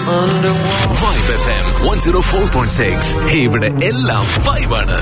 Vibe F M one zero four point six ഇവിടെ എല്ലാം വൈബാണ്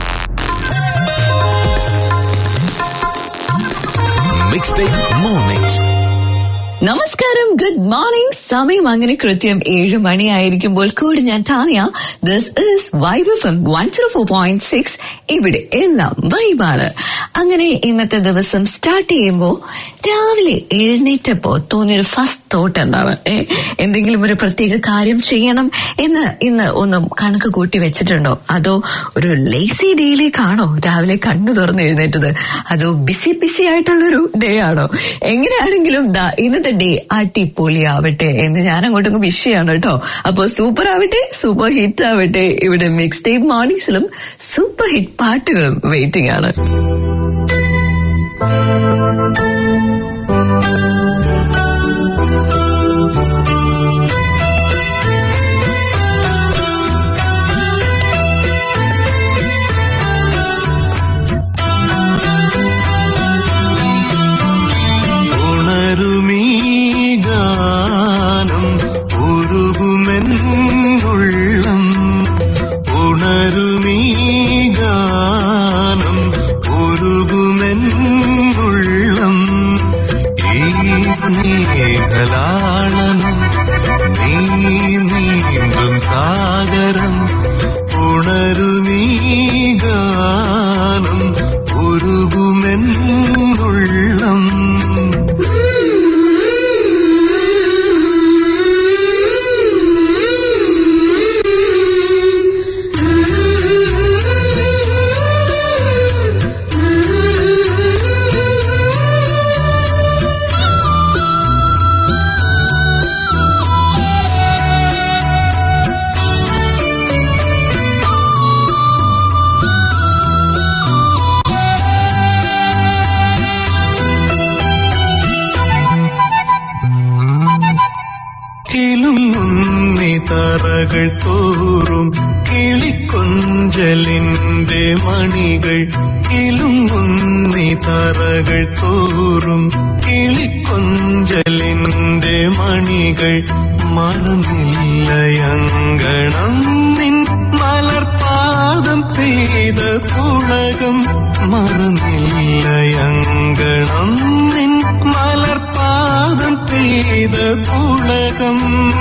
മിക്സ് ടൈപ്പ് മോർണിംഗ് നമസ്കാരം ഗുഡ് മോർണിംഗ് സമയം അങ്ങനെ കൃത്യം ഏഴ് മണിയായിരിക്കുമ്പോൾ കൂടി ഞാൻ Tania this is vibe F M one zero four point six ഇവിടെ എല്ലാം വൈബാണ് അങ്ങനെ ഇന്നത്തെ ദിവസം സ്റ്റാർട്ട് ചെയ്യുമ്പോൾ രാവിലെ എഴുന്നേറ്റപ്പോ തോന്നിയൊരു ഫസ്റ്റ് തോട്ട് എന്താണ് ഏ, എന്തെങ്കിലും ഒരു പ്രത്യേക കാര്യം ചെയ്യണം എന്ന് ഇന്ന് ഒന്നും കണക്ക് കൂട്ടി വെച്ചിട്ടുണ്ടോ അതോ ഒരു ലേസി ഡേയിലേക്കാണോ രാവിലെ കണ്ണു തുറന്ന് എഴുന്നേറ്റത് അതോ ബിസി ബിസി ആയിട്ടുള്ളൊരു ഡേ ആണോ എങ്ങനെയാണെങ്കിലും ദാ ഇന്നത്തെ ഡേ അടിപൊളിയാവട്ടെ എന്ന് ഞാൻ അങ്ങോട്ടൊക്കെ വിഷയമാണ് കേട്ടോ അപ്പൊ സൂപ്പർ ആവട്ടെ സൂപ്പർ ഹിറ്റ് ആവട്ടെ ഇവിടെ മിക്സ് ടൈപ്പ് മോർണിംഗ്സിലും സൂപ്പർ ഹിറ്റ് പാട്ടുകളും വെയിറ്റിംഗ് ആണ് ഉണരുമീ ഗാനം ഉരുകുമെന്നുള്ളം ഉണരുമീ ഗാനം ഉരുകുമെന്നുള്ളം ഈ സ്നേഹലാളനം നീ നീന്തും സാഗരം ഉണരുമീ ഗാനം ഉരുകുമെന്നുള്ളം കിളുങ്ങുന്നി തറകൾ തോറും കിളിക്കൊഞ്ചലിന്റെ മണികൾ കിളുങ്ങുന്നി തറകൾ തോറും കിളിക്കൊഞ്ചലിന്റെ മണികൾ മറന്നില്ലയങ്കണം നിൻ മലർപാദം പെയ്ത പുളകം മറന്നില്ലയങ്കണം നിൻ മലർപാദം പെയ്ത പുളകം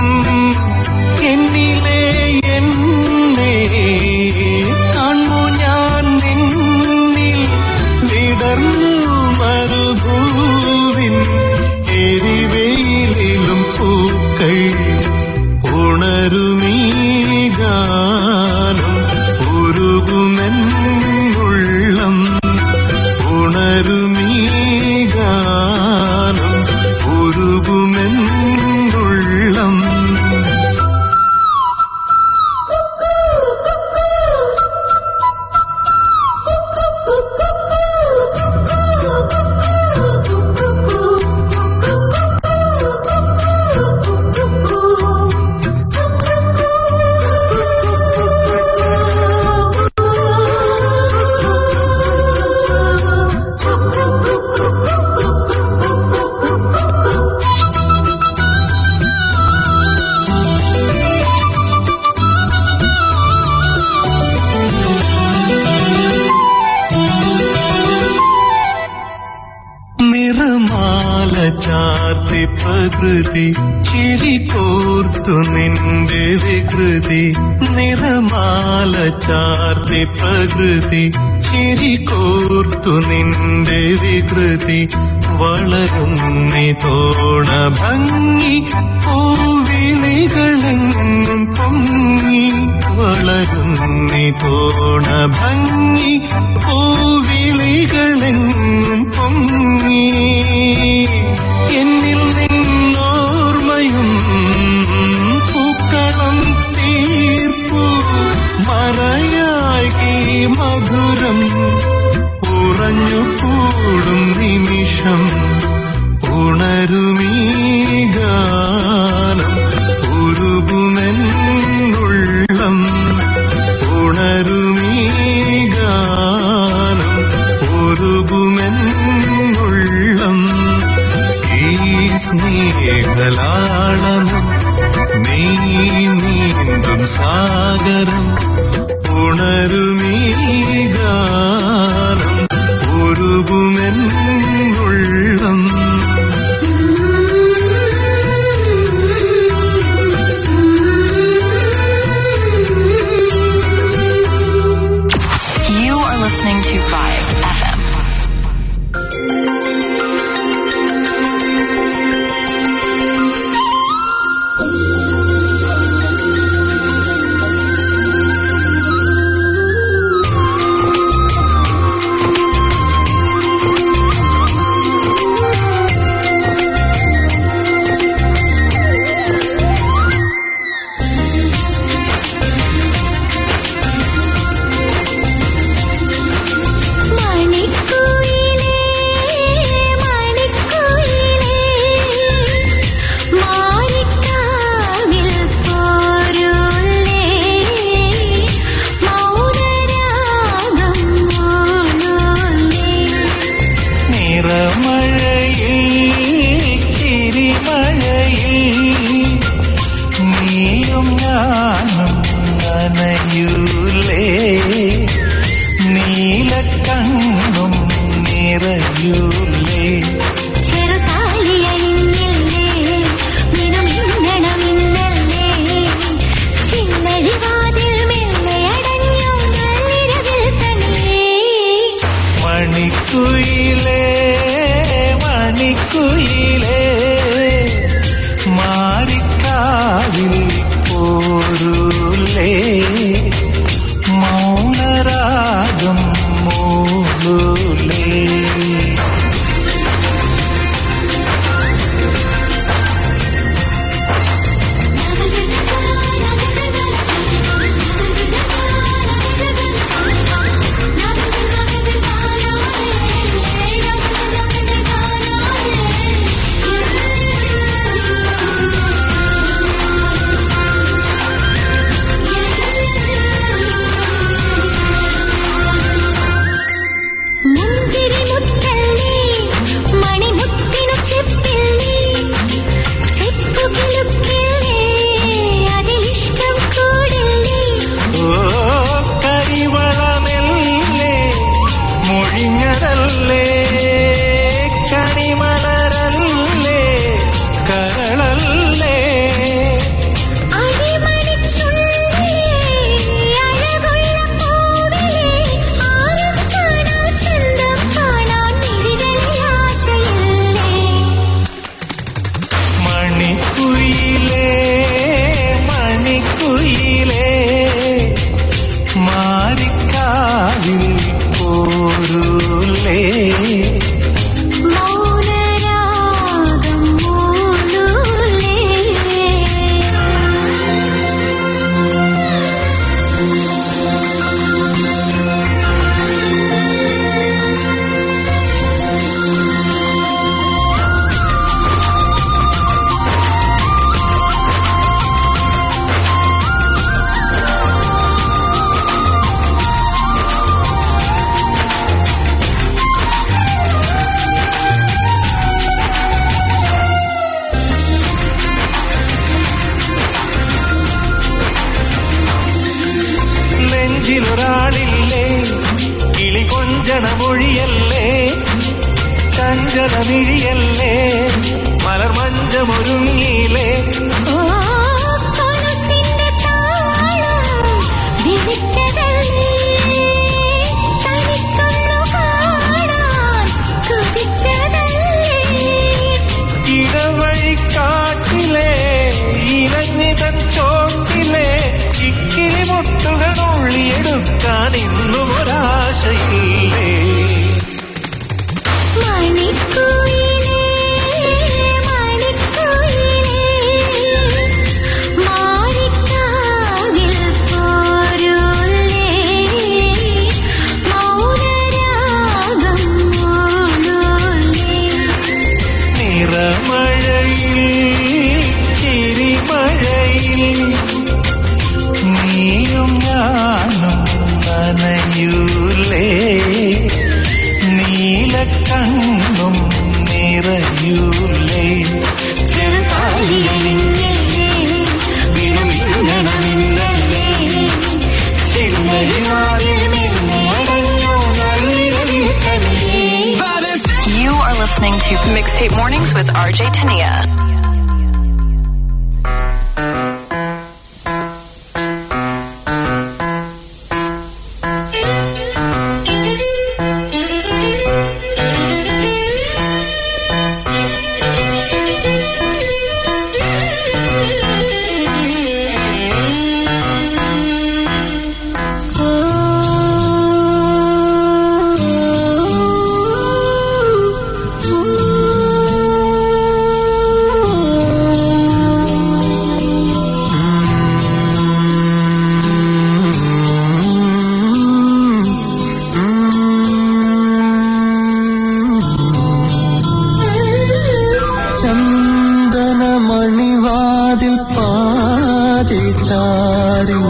എന്നിലെ എന്നെ കാണു ഞാൻ നിന്നിൽ വിടർന്നു മരുഭൂവിൻ എരിവെയിലും പൂക്കൾ ഉണരുമീ ഗാനം ഉരുകുമെന്നുള്ളം ഉണരുമീ ഗാനം ഉരുകുമെന്നുള്ളം നിറമാല ചാർത്തി പ്രകൃതി ചിരി കോർത്തു നിന്റെ വികൃതി നിറമാല ചാർത്തി പ്രകൃതി ചിരി കോർത്തു നിന്റെ വികൃതി വളരുന്നി തോണ ഭംഗി പൂവിളികളെങ്ങും പൊങ്ങി വളരുന്നി തോണ ഭംഗി പൂവിളികളെങ്ങും പൊങ്ങി എന്നിൽ നിന്നോർമ്മയും പൂക്കളം തീർപ്പു മറയാകി മധുരം ഉറഞ്ഞു കൂടും നിമിഷം ഉണരുമീ ഗാനം ഉരുകുമെന്നുള്ളം ഉണരുമീ ഗാനം നീ നീന്തും സാഗരം ഉണരുമീ ഗാനം ഉരുകുമെന്നുള്ളം You are listening to Vibe FM. മണിക്കുയിലേ മണിക്കുയിലേ മാരിക്കാവിൽ പോരുളേ Mounaragam മോനോലേ നിറമഴയിൽ ചിരിമഴയിൽ നീയും ഞാനും നനയൂലേ നീലക്കണ്ണും നിറയൂലേ ചെറുതാലിയണിഞ്ഞില്ലേ മിനുമിന്നണമിന്നല്ലേ ചിന്നഴിവാതിൽ മെല്ലെ അടഞ്ഞു നല്ലിരവിൽ തന്നെ മണിക്കുയിലേ മണിക്കുയിലേ മാറിക്കാവിൽ പോരൂലേ മൗനരാഗം മൂലൂലേ മുന്തിരി മുത്തല്ലേ മണിമുത്തിനു ചെപ്പില്ലേ ചെപ്പുകിലുക്കില്ലേ അതിലിഷ്ടം കൂടില്ലേ ഓ കരിവളമെല്ലേ മൊഴിഞ്ഞതല്ലേ കണിമലരല്ലേ കരളല്ലേ അടിമണിച്ചുള്ളിലേ അഴകുള്ള പൂവിലേ ആരും കാണാ ചന്തം കാണാൻ മിഴികളിൽ ആശയില്ലേ മണിക്കുയിലേ മണിക്കുയിലേ മാറിക്കാവിൽ പോരൂലേ മൗനരാഗം മൂലൂലേ നെഞ്ചിലൊരാളില്ലേ കിളി കൊഞ്ചണ മൊഴിയല്ലേ ചഞ്ചലമിഴിയല്ലേ മലർമഞ്ചമൊരുങ്ങിയില്ലേ ഓ മനസ്സിന്റെ താളം വിളിച്ചതല്ലേ തനിച്ചൊന്നു കാണാൻ കുതിച്ചതല്ലേ ഇടവഴിക്കാട്ടിലെ ഇലഞ്ഞിതൻ ചോട്ടിലെ ഇക്കിളി മുട്ടുകൾ ഉള്ളിയെടുക്കാൻ ഇന്നും ഒരാശയില്ലേ മണിക്കുയിലേ മണിക്കുയിലേ മാരിക്കാവിൽ പോരുളേ മൗനരാഗം മോനോലേ നിറമഴയിൽ ചിരിമഴയിൽ നീയും ഞാനും നനയൂലേ നീലക്കണ്ണും നിറയൂലേ ചെറുതാലിയണിഞ്ഞില്ലേ listening to Mixtape Mornings with RJ Tania. ചന്ദനമണിവാതിൽ പാതി ചാരി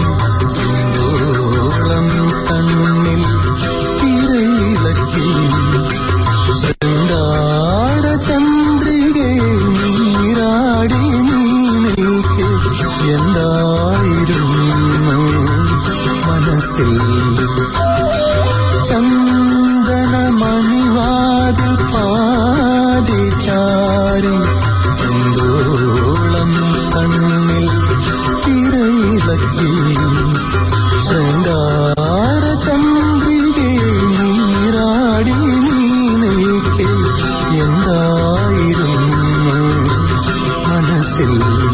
ഓളം കണ്ണിൽ തിരയിളക്കി ശൃംഗാര ചന്ദ്രികെ നീരാടി നീക്ക് എന്തായിരുന്നു മനസ്സിൽ ചന്ദനമണിവാതിൽ പാതി ചാരി എന്തോളം കണ്ണിൽ തിരയിളക്കി ശൃംഗാര ചന്ദ്രികെ നീരാടി നീക്ക് എന്തായിരുന്നു മനസ്സിൽ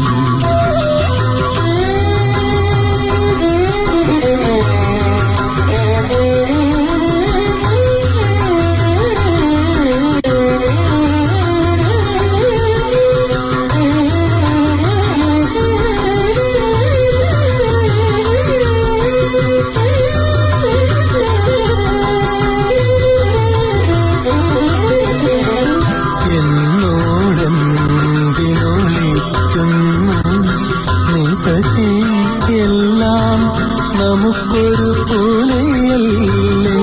എന്നോടെന്തിനൊളിക്കുന്നു നീ സഖി എല്ലാം നമുക്കൊരു പോലെയല്ലേ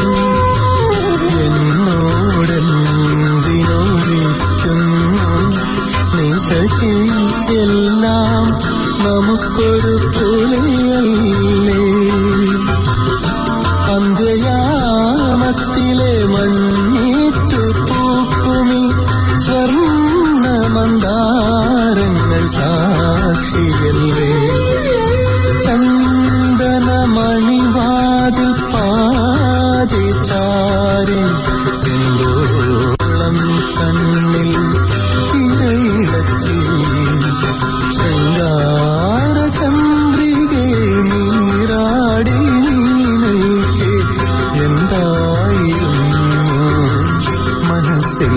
എന്നോടെന്തിനൊളിക്കുന്നു നീ സഖി എല്ലാം നമുക്കൊരു പോലെയല്ലേ അന്ത്യയാമത്തിലെ മഞ്ഞിട്ടു പൂക്കുമി സ്വർണ്ണ മന്ദാരങ്ങൾ സാക്ഷിയല്ലേ ചന്ദനമണിവാതിൽ പാതി ചാരി എന്തോളം കണ്ണിൽ തിരയിളക്കി ശൃംഗാര ചന്ദ്രികെ നീരാടി നീക്ക് എന്തായിരുന്നു മനസ്സിൽ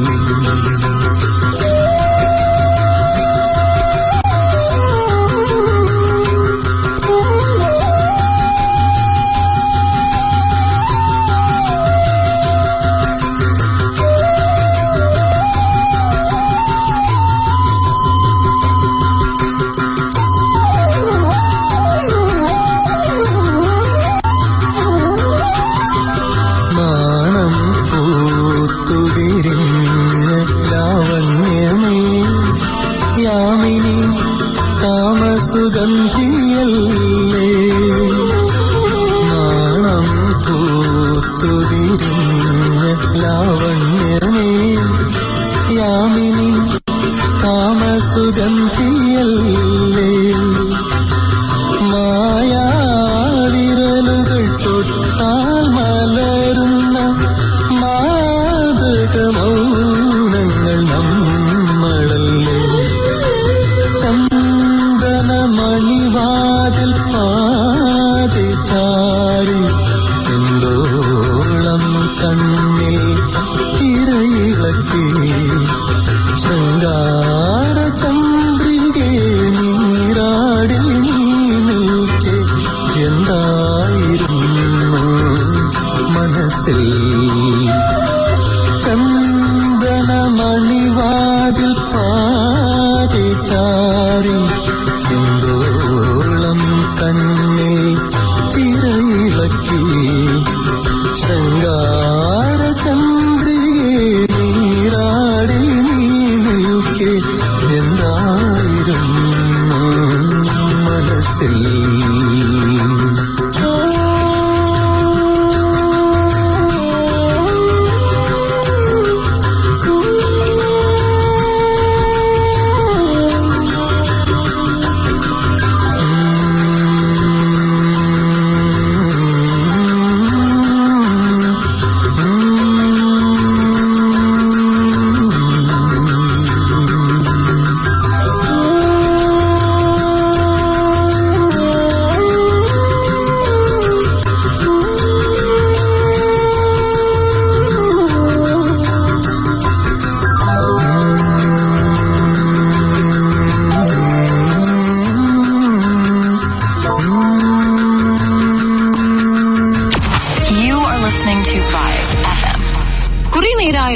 നാണം പൂത്തുവിരിഞ്ഞ ലാവണ്യമേ യാമിനി കാമസുഗന്ധിയല്ലേ നാണം പൂത്തുവിരിഞ്ഞ ലാവണ്യമേ യാമിനി കാമസുഗന്ധിയല്ലേ മായാവിരലുകൾ തൊട്ടാൽ മലരുന്ന മാതകമൗനങ്ങൾ നമ്മളല്ലേ ചന്ദനമണിവാതിൽ പാതി ചാരി എന്തോളം കണ്ണിൽ തിരയിളക്കി ശൃംഗാര ചന്ദ്രികെ നീരാടി നീക്ക് എന്തായിരുന്നു മനസ്സിൽ ചന്ദനമണിവാതിൽ പാതി ചാരി എന്തോളം കണ്ണിൽ തിരയിളക്കി ശൃംഗാര ചന്ദ്രികെ നീരാടി നീക്ക് എന്തായിരുന്നു മനസ്സിൽ Thank you.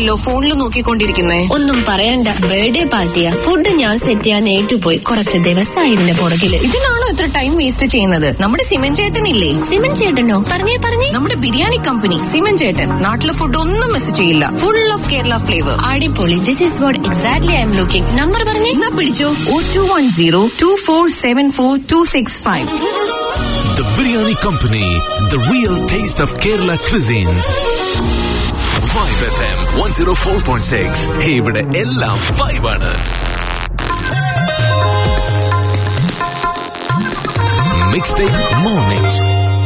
ആണല്ലോ ഫോണിൽ നോക്കിക്കൊണ്ടിരിക്കുന്നേ ഒന്നും പറയണ്ട ബർത്ത്ഡേ പാർട്ടിയാ ഫുഡ് ഞാൻ സെറ്റ് ചെയ്യാൻ ഏറ്റുപോയി കുറച്ച് ദിവസമായി ഇതിന്റെ പുറകില് ഇതിനാണോ ഇത്ര ടൈം വേസ്റ്റ് ചെയ്യുന്നത് നമ്മുടെ സിമൻ ചേട്ടനില്ലേ സിമൻ ചേട്ടനോ പറഞ്ഞേ പറഞ്ഞേ നമ്മുടെ ബിരിയാണി കമ്പനി സിമൻ ചേട്ടൻ നാട്ടിലെ ഫുഡ് ഒന്നും മിസ് ചെയ്യില്ല ഫുൾ ഓഫ് കേരള ഫ്ലേവർ അടിപൊളി this is what exactly I'm looking number പറഞ്ഞേ എന്നാ പിടിച്ചോ oh two one zero two four seven four two six five The Biryani Company, the real taste of Kerala cuisines. Vibe FM 104.6. Hey, ഇവിടെ എല്ലാം വൈബാണ് mix take morning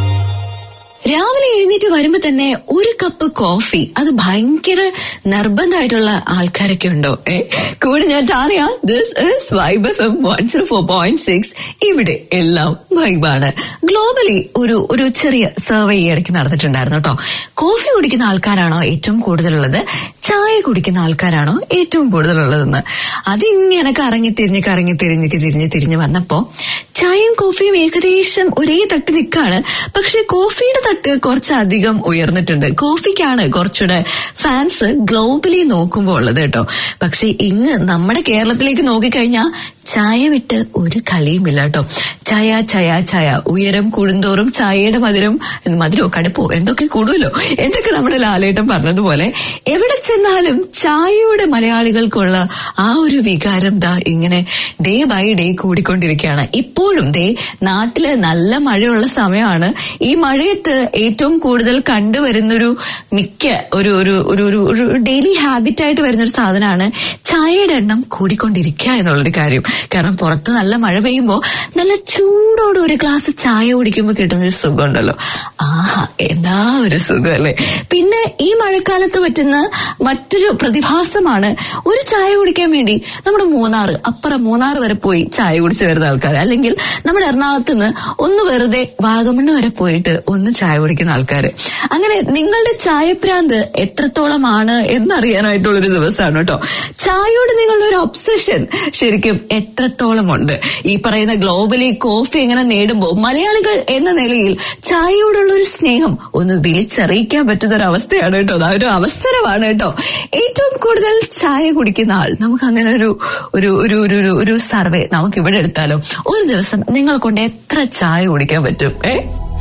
രാവിലെ എഴുന്നേറ്റ് വരുമ്പോ തന്നെ ഒരു കപ്പ് കോഫി അത് ഭയങ്കര നിർബന്ധമായിട്ടുള്ള ആൾക്കാരൊക്കെ ഉണ്ടോ ഏ കൂടെ ഞാൻ Tania this is vibe F M one zero four point six ഇവിടെ എല്ലാം വൈബാണ് ഗ്ലോബലി ഒരു ഒരു ചെറിയ സർവേ ഈ ഇടയ്ക്ക് നടന്നിട്ടുണ്ടായിരുന്നു കേട്ടോ കോഫി കുടിക്കുന്ന ആൾക്കാരാണോ ഏറ്റവും കൂടുതലുള്ളത് ചായ കുടിക്കുന്ന ആൾക്കാരാണോ ഏറ്റവും കൂടുതലുള്ളതെന്ന് അതിങ്ങനെ കറങ്ങി തിരിഞ്ഞ് കറങ്ങി തിരിഞ്ഞ് തിരിഞ്ഞ് തിരിഞ്ഞ് വന്നപ്പോ ചായയും കോഫിയും ഏകദേശം ഒരേ തട്ട് നിൽക്കാണ് പക്ഷെ കോഫിയുടെ തട്ട് കുറച്ചധികം ഉയർന്നിട്ടുണ്ട് കോഫിക്കാണ് കുറച്ചുകൂടെ ഫാൻസ് ഗ്ലോബലി നോക്കുമ്പോൾ ഉള്ളത് കേട്ടോ പക്ഷെ ഇങ്ങ് നമ്മുടെ കേരളത്തിലേക്ക് നോക്കിക്കഴിഞ്ഞാൽ ചായ വിട്ട് ഒരു കളിയുമില്ല കേട്ടോ ചായ ചായ ചായ ഉയരം കൂടുന്തോറും ചായയുടെ മധുരം മധുരോ കടുപ്പോ എന്തൊക്കെ കൂടുമല്ലോ എന്തൊക്കെ നമ്മുടെ ലാലേട്ടൻ പറഞ്ഞതുപോലെ എവിടെ ചെന്നാലും ചായയുടെ മലയാളികൾക്കുള്ള ആ ഒരു വികാരം ദാ ഇങ്ങനെ ഡേ ബൈ ഡേ കൂടിക്കൊണ്ടിരിക്കുകയാണ് ഇപ്പോഴും ദേ നാട്ടില് നല്ല മഴയുള്ള സമയമാണ് ഈ മഴയത്ത് ഏറ്റവും കൂടുതൽ കണ്ടുവരുന്നൊരു മിക്ക ഒരു ഒരു ഒരു ഒരു ഒരു ഡെയിലി ഹാബിറ്റ് ആയിട്ട് വരുന്ന ഒരു സാധനമാണ് ചായയുടെ എണ്ണം കൂടിക്കൊണ്ടിരിക്കുക എന്നുള്ളൊരു കാര്യം കാരണം പുറത്ത് നല്ല മഴ പെയ്യുമ്പോൾ നല്ല ചൂടോടെ ഒരു ഗ്ലാസ് ചായ കുടിക്കുമ്പോൾ കിട്ടുന്ന ഒരു സുഖം ഉണ്ടല്ലോ ആഹാ എന്താ ഒരു സുഖം അല്ലേ പിന്നെ ഈ മഴക്കാലത്ത് പറ്റുന്ന മറ്റൊരു പ്രതിഭാസമാണ് ഒരു ചായ കുടിക്കാൻ വേണ്ടി നമ്മുടെ മൂന്നാറ് അപ്പുറം മൂന്നാറ് വരെ പോയി ചായ കുടിച്ച് വരുന്ന ആൾക്കാർ അല്ലെങ്കിൽ നമ്മുടെ എറണാകുളത്ത് നിന്ന് ഒന്ന് വെറുതെ വാഗമണ്ണ് വരെ പോയിട്ട് ഒന്ന് ചായ കുടിക്കുന്ന ആൾക്കാർ അങ്ങനെ നിങ്ങളുടെ ചായപ്രാന്ത് എത്രത്തോളമാണ് എന്നറിയാനായിട്ടുള്ളൊരു ദിവസമാണ് കേട്ടോ ചായയോട് നിങ്ങളുടെ ഒരു ഒബ്സഷൻ ശരിക്കും എത്രത്തോളം ഉണ്ട് ഈ പറയുന്ന ഗ്ലോബലി കോഫി എങ്ങനെ നേടുമ്പോൾ മലയാളികൾ എന്ന നിലയിൽ ചായയോടുള്ള ഒരു സ്നേഹം ഒന്ന് വിളിച്ചറിയിക്കാൻ പറ്റുന്ന ഒരു അവസ്ഥയാണ് കേട്ടോ അത് ഒരു അവസരമാണ് കേട്ടോ ഏറ്റവും കൂടുതൽ ചായ കുടിക്കുന്ന ആൾ നമുക്ക് അങ്ങനെ ഒരു ഒരു ഒരു ഒരു ഒരു ഒരു സർവേ നമുക്ക് ഇവിടെ എടുത്താലോ ഒരു ദിവസം നിങ്ങൾ കൊണ്ട് എത്ര ചായ കുടിക്കാൻ പറ്റും ഏ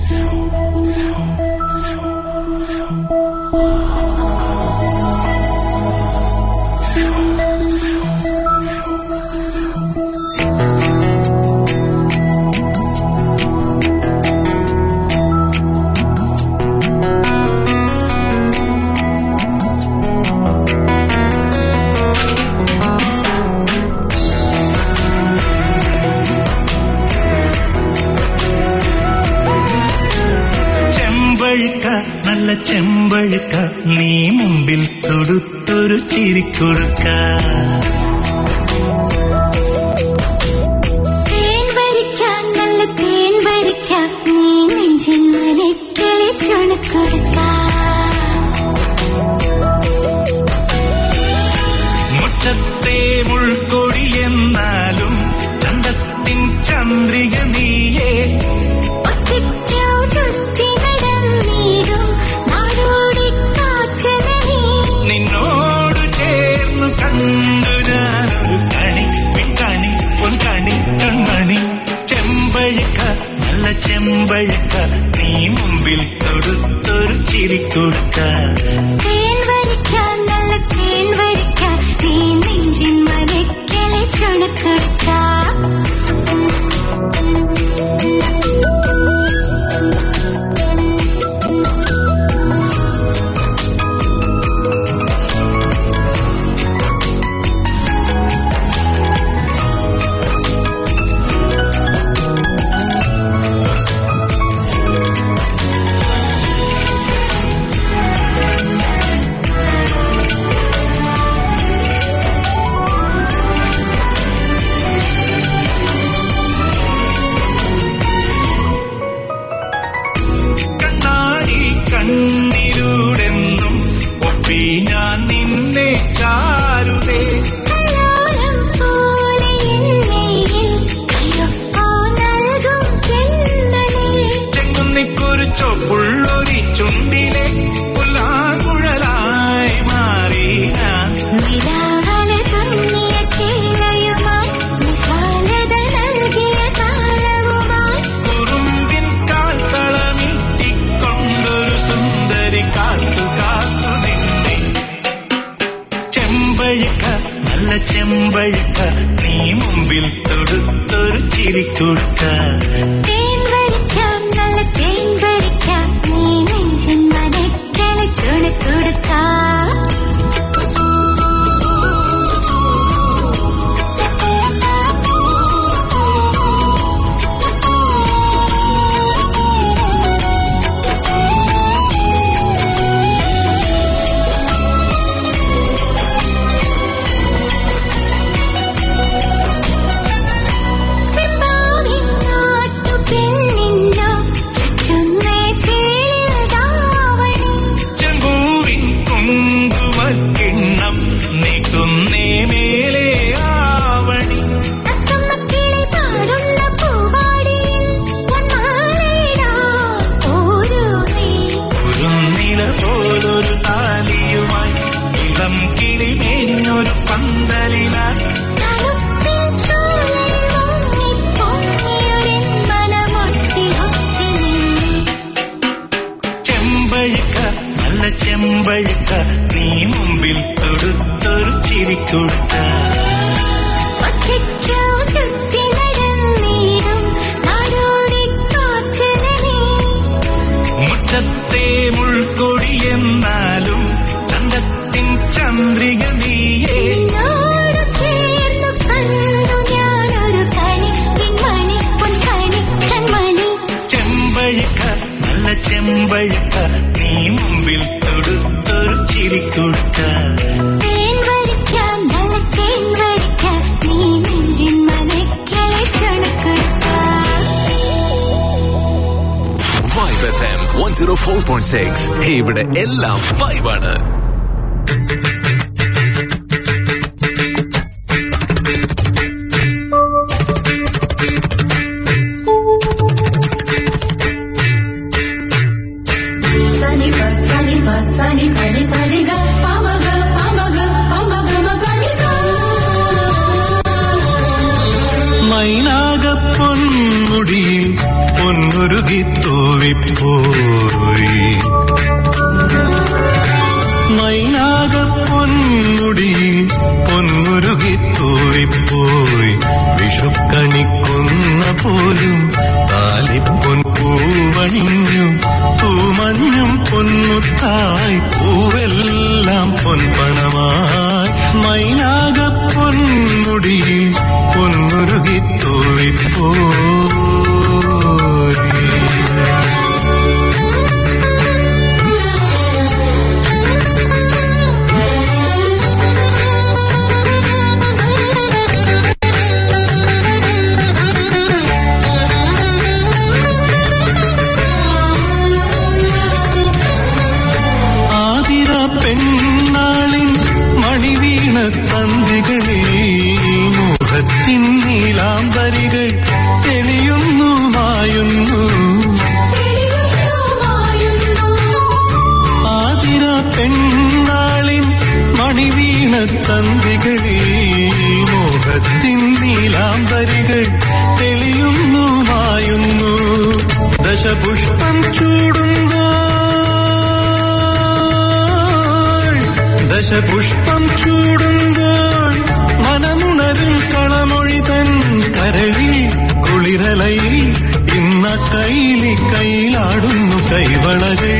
ചെമ്പഴുക്ക നല്ല ചെമ്പഴുക്ക നീ മുമ്പിൽ തൊടുത്തൊരു ചിരിക്കൊടുക്ക തേൻ വരിക്കാൻ നല്ല തേൻ വരിക്കാൻ നീ നെഞ്ചിൽ മനക്കിളി ചുണക്കൊടുക്കാം മുറ്റത്തെ മുൾക്കൊടി എന്നാലും ചന്തത്തിൻ ചന്ദ്രിക നീയേ ഒറ്റയ്ക്കോ ചുറ്റി നടന്നീടും നാടോടി കാറ്റല നീ നിന്നോട് ചേർന്നു കണ്ടു ഞാനൊരു കണി വിക്കണി പൊൻകണി കൺമണി ചെമ്പഴുക്ക നല്ല ചെമ്പഴുക്ക നീ മുമ്പിൽ തൊടുത്തൊരു ചിരിക്കൊടുക്ക തേൻ വരിക്കാൻ നല്ല തേൻ വരിക്കാൻ നീ നെഞ്ചിൻ മനക്കിളി ചുണക്കൊടുക്കാം ചെമ്പഴുക്ക ചിരിക്കൊടുക്കാം തേൻ വരിക്കാം നല്ല തേൻ വരിക്കാം നീ നെഞ്ചിൻ മനക്കിളി ചുണക്കൊടുക്കാം ചെമ്പാവിൻ നാട്ടു പെണ്ണിന്നോ ചുറ്റുന്നേ ചേലിൽ ദാവണി ചെമ്പൂവിൻ കുങ്കുമക്കിണ്ണം നീട്ടുന്നേ മേലെ ആവണി തത്തമ്മക്കിളി പാടുന്ന പൂവാടിയിൽ പൊന്മാലയിടാ ഓരോ നീ കുരുന്നില പോലൊരു താലിയുമായി ഇളം കിളി മേഞ്ഞൊരു പന്തലിലായി തണുപ്പിൻ ചോലയിൽ മുങ്ങിപ്പൊങ്ങിയൊരിൻ മനമൊട്ടി ഒട്ടി നിന്നെ ചെമ്പഴുക്ക നല്ല ചെമ്പഴുക്ക നീ മുമ്പിൽ തൊടുത്തൊരു ചിരിക്കൊടുക്ക ഒറ്റയ്ക്കോ ചുറ്റി നടന്നിടും നാടോടിക്കാറ്റിലെ നീ മുറ്റത്തെ മുൾക്കൊടി എന്നാലും ചന്തത്തിൻ ചന്ദ്രിക നീയേ നിന്നോട് ചേർന്നു കണ്ടു ഞാനൊരു കണി പിൻമണി പൊൻകണി കൺമണി ചെമ്പഴുക്ക നല്ല ചെമ്പഴുക്ക നീ മുമ്പിൽ തൊടുത്തൊരു ചിരിക്കൊടുക്ക തേൻ വരിക്കാം നല്ല തേൻ വരിക്കാം നീ നെഞ്ചിൻ മനക്കിളി ചുണക്കൊടുക്കാം vibe F M one zero four point six ഇവിടെ എല്ലാം വൈബാണ് Sani pa sani pa sani pa ni sani ga pa ma ga pa ma ga pa ma ga ma pa ni sa. Mainaka പൊന്മുടിയിൽ പൊന്നുരുകി തോവിപ്പോയി Mainaka പൊന്മുടിയിൽ പൊന്നുരുകി തോവിപ്പോയി വിഷുക്കണിക്കുന്ന പോലും താലിപ്പൊൻ പൂവണിഞ്ഞു പൂമഞ്ഞും പൊന്നുത്തായി പൂവെല്ലാം പൊൻപണമായി മൈനാക പൊന്മുടിയിൽ പൊന്നുരുകി തോവിപ്പോയി ആതിര പെണ്ണാളിൻ മണിവീണ തന്തികളെ മുഖത്തിൻ നീലാംബരികൾ തെളിയുന്നു മായുന്നു ആതിര പെണ്ണാളിൻ മണിവീണ തന്തികളെ മോഹത്തിൻ നീലാംബരികൾ തെളിയുന്നു മായുന്നു ദശപുഷ്പം ചൂടുമ്പോൾ ദശപുഷ്പം ചൂടുമ്പോൾ മനമുണരും കളമൊഴി തൻ കരളിൽ കുളിരലയിൽ ഇന്ന കൈലി കൈലാടുന്നു കൈവളകൾ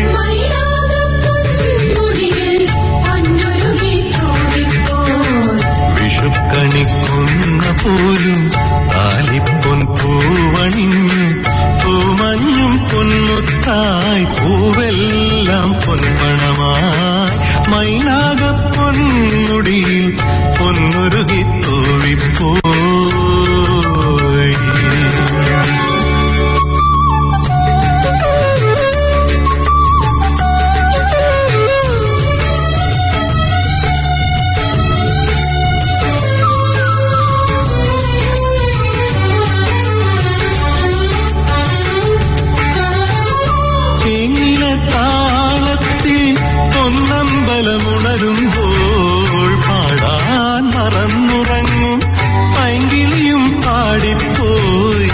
വിഷുക്കണിക്കുന്ന പോലും താലിപ്പൊൻ പൂവണിഞ്ഞു പൂമഞ്ഞും പൊന്നുത്തായി പൂവെല്ലാം പൊൻപണമായി മൈനാക പൊന്നുടിയിൽ പൊന്നുരുകി തോഴിപ്പോയി ചേങ്ങില താളത്തിൽ പൊന്നമ്പലമുണരുമ്പോൾ പാടാൻ മറന്നുറങ്ങും പൈങ്കിളിയും പാടിപ്പോയി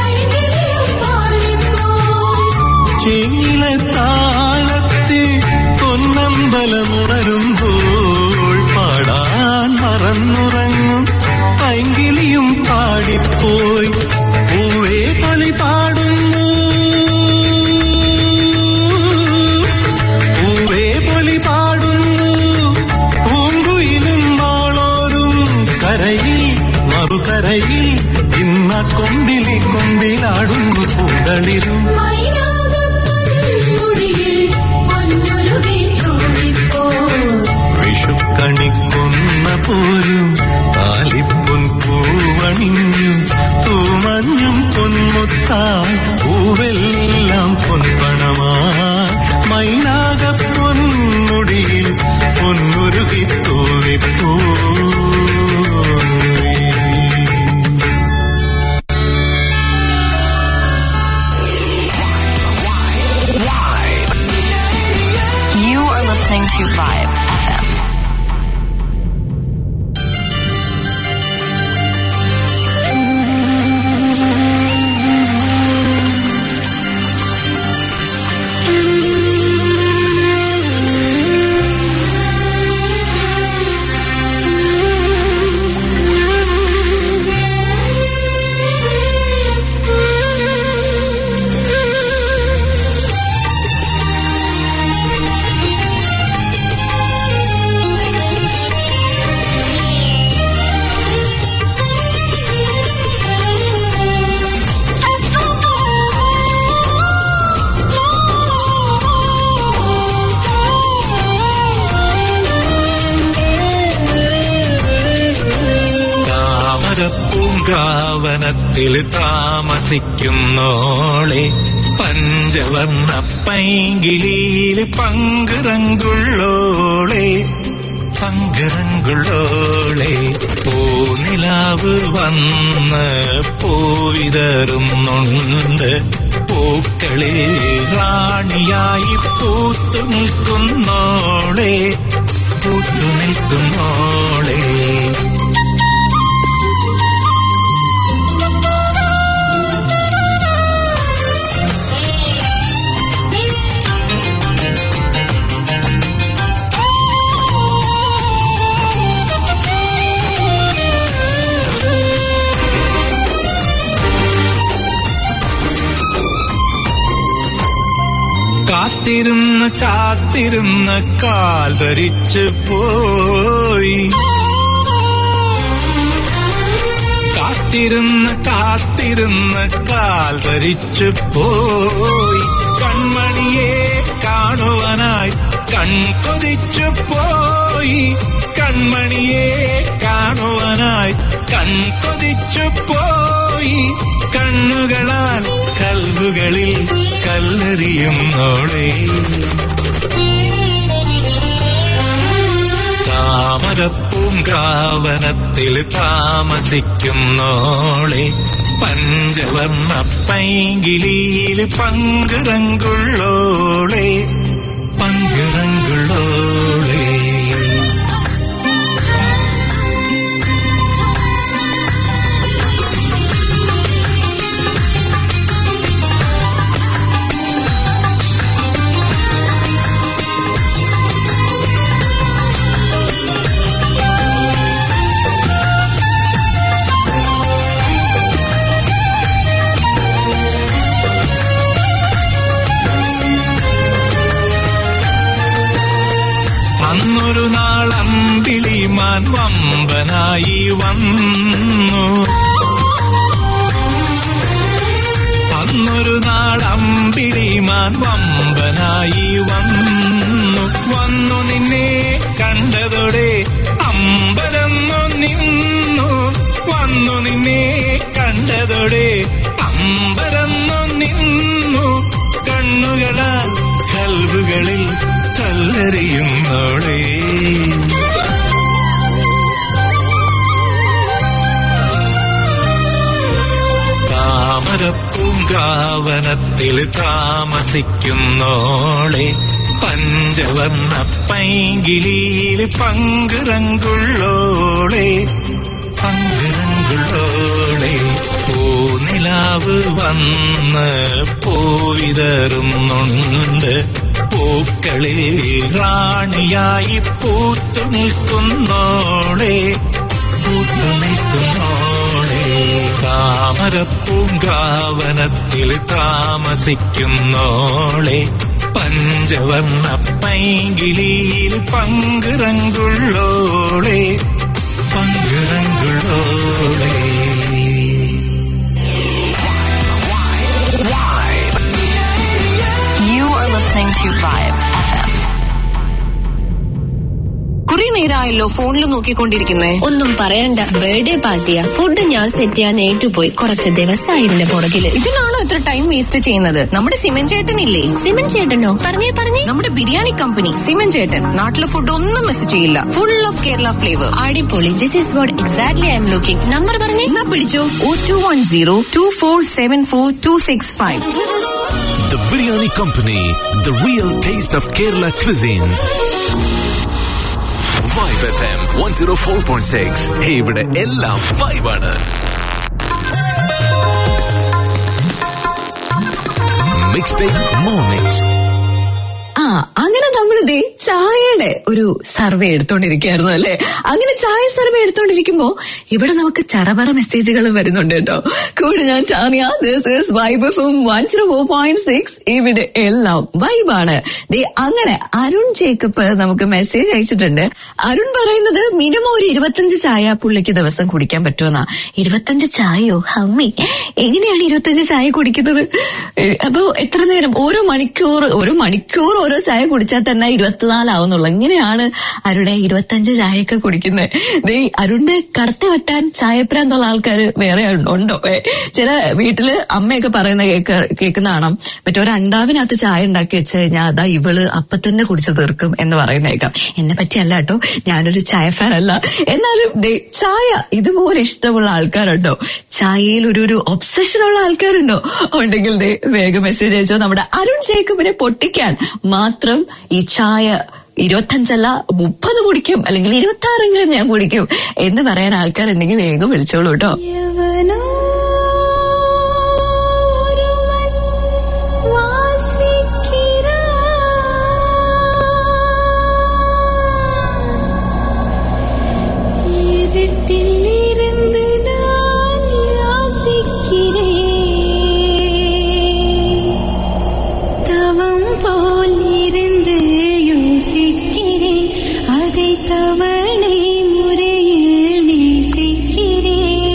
ചേങ്ങില താളത്തിൽ പൊന്നമ്പലമുണരുമ്പോൾ പാടാൻ മറന്നുറങ്ങും പൈങ്കിളിയും പാടിപ്പോയി തളിരും വിഷുക്കണിക്കൊന്ന പോരും താലിപ്പൊൻ പൂവണിഞ്ഞും തൂമഞ്ഞും പൊന്മുത്താൽ പൂവെല്ലാം പൊൻപണമാ Mainaka പൊന്മുടിയിൽ പൊന്നുരുകി തൂവിപ്പോ You are listening to Vibe FM. താമരപ്പൂങ്കാവനത്തിൽ താമസിക്കുന്നോളെ പഞ്ചവർണ്ണ പൈങ്കിളിയിൽ പങ്കുറങ്കുള്ളോളെ പങ്കുറങ്കുള്ളോളെ പൂനിലാവ് വന്ന് പൂവിതറുന്നുണ്ട് പൂക്കളിൽ റാണിയായി പൂത്തു നിൽക്കുന്നോളെ പൂത്തു നിൽക്കുന്നോളെ കാത്തിരുന്ന് കാത്തിരുന്ന് കാൽ ധരിച്ചു പോയി കാത്തിരുന്ന് കാത്തിരുന്ന് കാൽ ധരിച്ചു പോയി കൺമണിയെ കാണുവാനായി കൺകൊതിച്ചു പോയി കൺമണിയെ കാണുവാനായി കൺകൊതിച്ചു പോയി കണ്ണുകളാൽ കൽവുകളിൽ കല്ലെറിയുന്നോളേ താമരപ്പൂങ്കാവനത്തിൽ താമസിക്കുന്നോളെ പഞ്ചവർണ്ണ പൈങ്കിളിയിൽ പങ്കുറങ്കുള്ളോളെ പങ്കുറങ്കുള്ളോളെ അന്നൊരു നാൾ അമ്പിളിമാൻ വമ്പനായി വന്നു അന്നൊരു നാൾ അമ്പിളിമാൻ വമ്പനായി വന്നു വന്നു നിന്നെ കണ്ടതോടെ അമ്പരന്നു നിന്നു വന്നു നിന്നെ കണ്ടതോടെ അമ്പരന്നു നിന്നു കണ്ണുകളാൽ കൽവുകളിൽ കല്ലെറിയുന്നോളേ താമരപ്പൂങ്കാവനത്തിൽ താമസിക്കുന്നോളെ പഞ്ചവർണ്ണ പൈങ്കിളിയിൽ പങ്കുറങ്കുള്ളോളെ പങ്കുറങ്കുള്ളോളെ പൂനിലാവ് വന്ന് പൂവിതറുന്നുണ്ട് പൂക്കളിൽ റാണിയായി പൂത്തു നിൽക്കുന്നോളെ പൂത്തു നിൽക്കുന്നോളെ താമരപ്പൂങ്കാവനത്തിൽ താമസിക്കുന്നോളെ പഞ്ചവർണ്ണ പൈങ്കിളിയിൽ പങ്കുറങ്കുള്ളോളെ പങ്കുറങ്കുള്ളോളെ Vibe FM. കുറെ നേരമായല്ലോ ഫോണിൽ നോക്കിക്കൊണ്ടിരിക്കുന്നേ ഒന്നും പറയണ്ട ബർത്ത്ഡേ പാർട്ടിയാ ഫുഡ് ഞാൻ സെറ്റ് ചെയ്യാൻ ഏറ്റുപോയി കുറച്ച് ദിവസമായി ഇതിന്റെ പുറകില് ഇതിനാണോ ഇത്ര ടൈം വേസ്റ്റ് ചെയ്യുന്നത് നമ്മുടെ സിമൻ ചേട്ടനില്ലേ സിമൻ ചേട്ടനോ പറഞ്ഞേ പറഞ്ഞേ നമ്മുടെ ബിരിയാണി കമ്പനി സിമൻ ചേട്ടൻ നാട്ടിലെ ഫുഡ് ഒന്നും മിസ് ചെയ്യില്ല ഫുൾ ഓഫ് കേരള ഫ്ലേവർ അടിപൊളി this is what exactly I'm looking number പറഞ്ഞേ എന്നാ പിടിച്ചോ oh two one zero two four seven four two six five The Biryani Company, the real taste of Kerala cuisines. Vibe FM 104.6. Hey, ഇവിടെ എല്ലാം വൈബാണ് mix take morning ആ അങ്ങനെ നമ്മൾ ദേ ചായയുടെ ഒരു സർവേ എടുത്തോണ്ടിരിക്കുകയായിരുന്നു അല്ലെ അങ്ങനെ ചായ സർവേ എടുത്തോണ്ടിരിക്കുമ്പോ ഇവിടെ നമുക്ക് ചറപറ മെസ്സേജുകൾ വരുന്നുണ്ട് കേട്ടോ കൂടെ ഞാൻ Tania this is vibe from one zero four point six ഇവിടെ എല്ലാം വൈബാണ് ദേ അങ്ങനെ അരുൺ ജേക്കബ് നമുക്ക് മെസ്സേജ് അയച്ചിട്ടുണ്ട് അരുൺ പറയുന്നത് മിനിമം ഒരു ഇരുപത്തഞ്ച് ചായ പുള്ളിക്ക് ദിവസം കുടിക്കാൻ പറ്റുമെന്നാ ഇരുപത്തഞ്ച് ചായയോ ഹമ്മി എങ്ങനെയാണ് ഇരുപത്തഞ്ച് ചായ കുടിക്കുന്നത് ഏ, അപ്പൊ എത്ര നേരം ഓരോ മണിക്കൂർ ഓരോ മണിക്കൂർ ഓരോ ചായ കുടിച്ചാൽ തന്നെ ഇരുപത്തിനാലാവുന്നുള്ളു എങ്ങനെയാണ് അരുടെ ഇരുപത്തഞ്ച് ചായയൊക്കെ കുടിക്കുന്നത് ദേ അരുണിന്റെ കടത്തി വെട്ടാൻ ചായപ്രാന്തുള്ള ആൾക്കാർ വേറെ ഉണ്ടോ ഏ, ചില വീട്ടില് അമ്മയൊക്കെ പറയുന്ന കേക്ക് കേൾക്കുന്ന കാണാം മറ്റേ ഒരു അണ്ടാവിനകത്ത് ചായ ഉണ്ടാക്കി വെച്ച് കഴിഞ്ഞാൽ അതാ ഇവള് അപ്പൊ തന്നെ കുടിച്ചു തീർക്കും എന്ന് പറയുന്നേക്കാം എന്നെ പറ്റിയല്ല കേട്ടോ ഞാനൊരു ചായ ഫാൻ അല്ല എന്നാലും ദേ ചായ ഇതുപോലെ ഇഷ്ടമുള്ള ആൾക്കാരുണ്ടോ ചായയിൽ ഒരു ഒരു ഒബ്സഷൻ ഉള്ള ആൾക്കാരുണ്ടോ ഉണ്ടെങ്കിൽ ദേ വേഗം മെസ്സേജ് അയച്ചോ നമ്മുടെ അരുൺ ജേക്കബിനെ പൊട്ടിക്കാൻ മാത്രം ഈ ചായ ഇരുപത്തഞ്ചല്ല മുപ്പത് കുടിക്കും അല്ലെങ്കിൽ ഇരുപത്തി ആറെങ്കിലും ഞാൻ കുടിക്കും എന്ന് പറയാൻ ആൾക്കാരുണ്ടെങ്കിൽ വേഗം വിളിച്ചോളൂ കേട്ടോ യവനോ ഒരുവൻ வாசிக்கிறான். இருட்டில் இருந்து நான் யாசிக்கிறேன். தவம் போல் இருந்து யோசிக்கிறேன் அதை தவணை முறையில் நேசிக்கிறேன்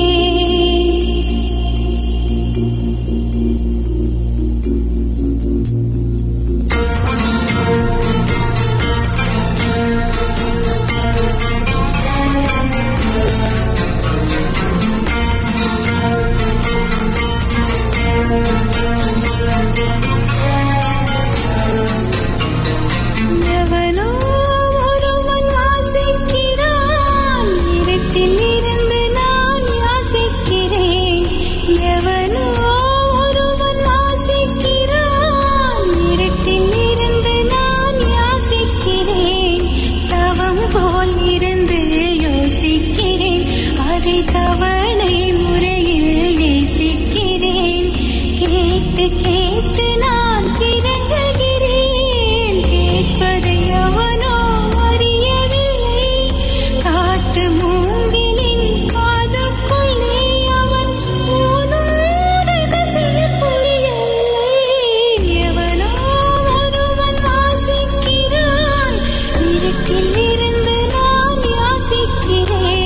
எவனோ ஒருவன் வாசிக்கிறான் இருட்டில் இருந்து நான் யாசிக்கிறேன் எவனோ ஒருவன் வாசிக்கிறான் இருட்டில் இருந்து நான் யாசிக்கிறேன் தவம் போல் இருந்து யோசிக்கிறேன் அதை தவணை முறையில் நேசிக்கிறேன் கேட்டு கேட்டு நான் கிறங்குகிறேன் கேட்பதை அவனோ அறியவில்லை காட்டு மூங்கிலின் காதுக்குள்ளே அவன் ஊதும் ரகசிய புரியவில்லை எவனோ ஒருவன் வாசிக்கிறான் இருட்டில் இருந்து நான் யாசிக்கிறேன்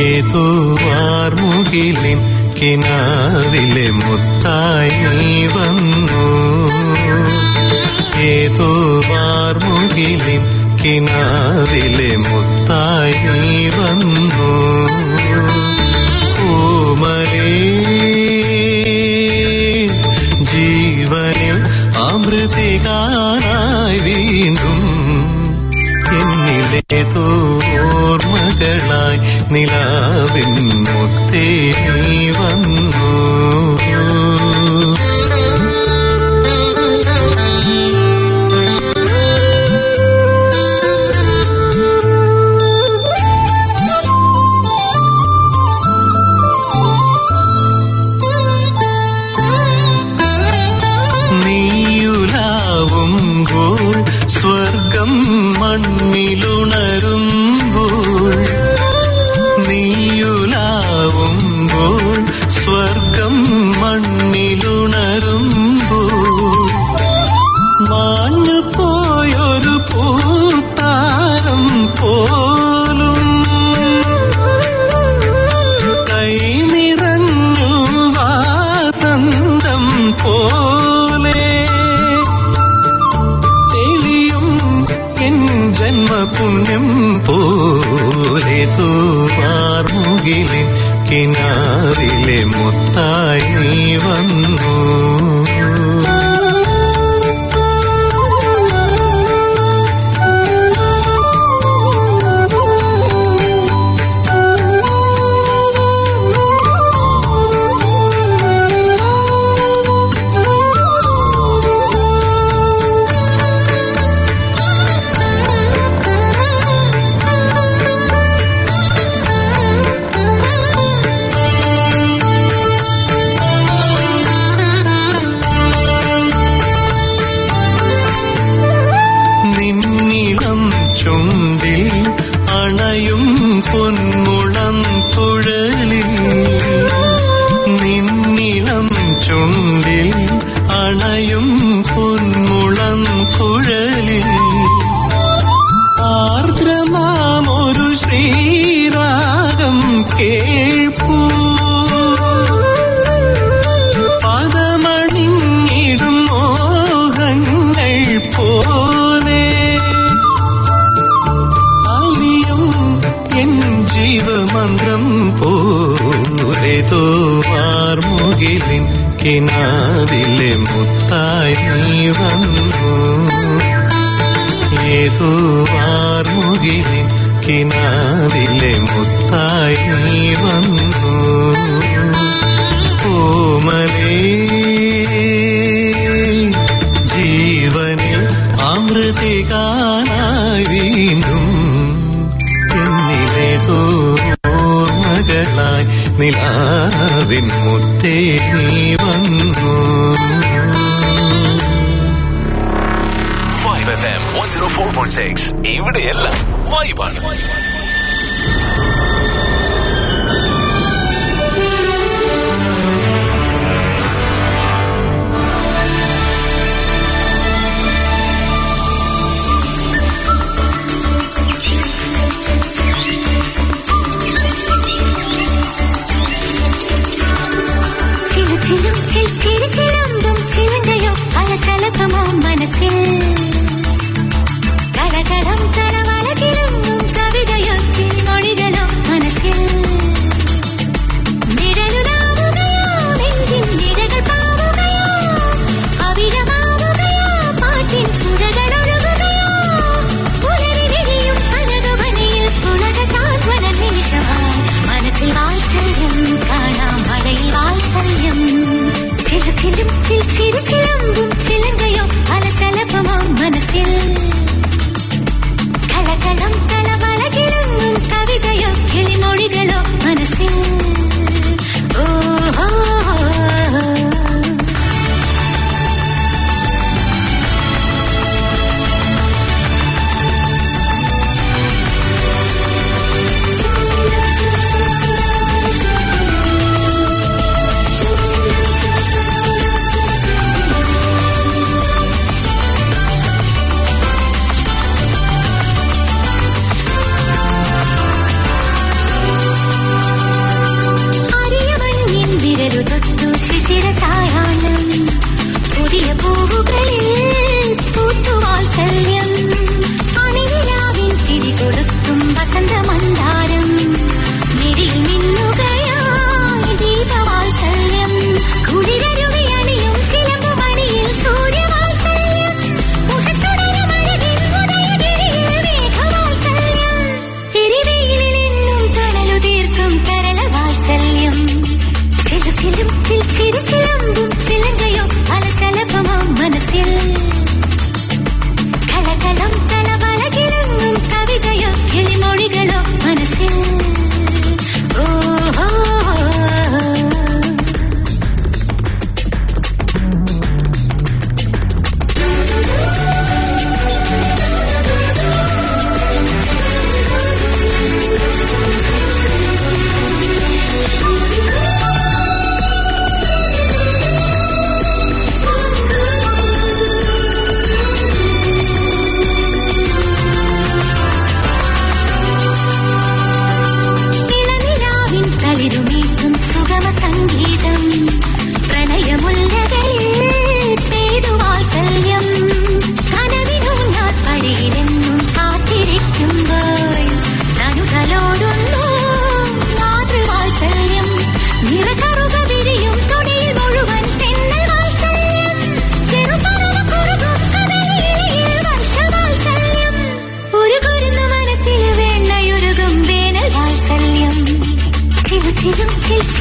ഏതോ വാർമുകിലിൻ കിനാവിലെ മുത്തായി നീ വന്നു ഏതോ വാർമുകിലിൻ കിനാവിലെ മുത്തായി നീ വന്നു കോമലേ ജീവനിൽ അമൃതികാനായി വീണ്ടും എന്നിലേതോ ഓർമ്മകളായി നിലാവിൻ മുത്തേ നീ വന്നു നീയുലാവുമ്പോൾ സ്വർഗം മണ്ണിലുണരുമ്പോൾ നീയുലാവുമ്പോൾ സ്വർഗം മണ്ണിലുണരുമ്പോൾ മാഞ്ഞു പോയൊരു പൂത്താരം പോലും കൈ നിറഞ്ഞു വാസന്തം പോലെ തെളിയും എൻ ജന്മപുണ്യം പോലെ തൂവാർമുകിലെ കിനാവിലെ മുത്തായി നീ വന്നു നിന്നിളം ചുണ്ടിൽ അണയും പൊന്മുളം കുഴലിൽ നിന്നിളം ചുണ്ടിൽ അണയും പൊന്മുളം കുഴലിൽ ആർദ്രമാമൊരു ശ്രീരാഗം കേൾപ്പൂ പദമണിഞ്ഞിടും മോഹങ്ങൾ പോലെ അലിയും എൻ ജീവമന്ത്രം പോലെ തോർമുകിലിൻ കിനാവിലെ മുത്തായി നീ വന്നു ഏതോ വാർമുകിലിൻ കിനാവിലെ മുത്തായി നീ വന്നു കോമലേ ജീവനിൽ അമൃതികാനായി വീണ്ടും എന്നിലേതോ ഓർമ്മകളായി നിലാവിൻ മുത്തേ നീ വന്നു five F M one zero four point six ഇവിടെയെല്ലാം വൈബാണ് ചിലുചിലും ചിൽച്ചിരിച്ചിലമ്പും ചിലങ്കയോ അലശലഭമോ മനസ്സിൽ കലകളം കലവലകിലുങ്ങും കവിതയോ കിളിമൊഴികളോ മനസ്സിൽ നിഴലുലാവുകയോ നെഞ്ചിൻ നിഴകൾ പാവുകയോ അവിടമാവുകയോ പാട്ടിൻ പുഴകളൊഴുകുകയോ പുലരി വിരിയും കനകവനിയിൽ പുളക സാന്ത്വന നിമിഷമായി മനസ്സിൽ വാത്സല്യം കാണാം മഴയിൽ വാത്സല്യം ചില ചിലും ചിൽ ചിരു ചിലമ്പും ചിലങ്കയോ അലശലഭമോ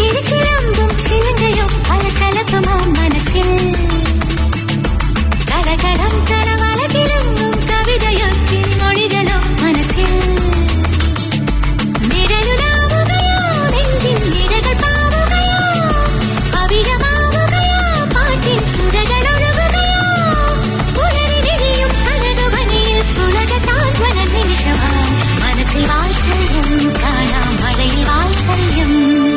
ചിരിച്ചിലമ്പും ചിലങ്കയോ പലചലപ്പമോ മനസ്സിൽ കളകളം കളവളകിലങ്ങും കവിതയോ കിളിമൊഴികളോ മനസ്സിൽ നിഴലുലാവുകയോ നെഞ്ചിൻ നിഴകൾ പാവുകയോ അവിഴമാവുകയോ പാട്ടിൽ തുഴകളൊഴുകുകയോ പുലരിവിരിയും കനകവനിയിൽ പുളക സാന്ത്വന നിമിഷമായി മനസ്സിൽ വാത്സല്യം കാണാം മഴയിൽ വാത്സല്യം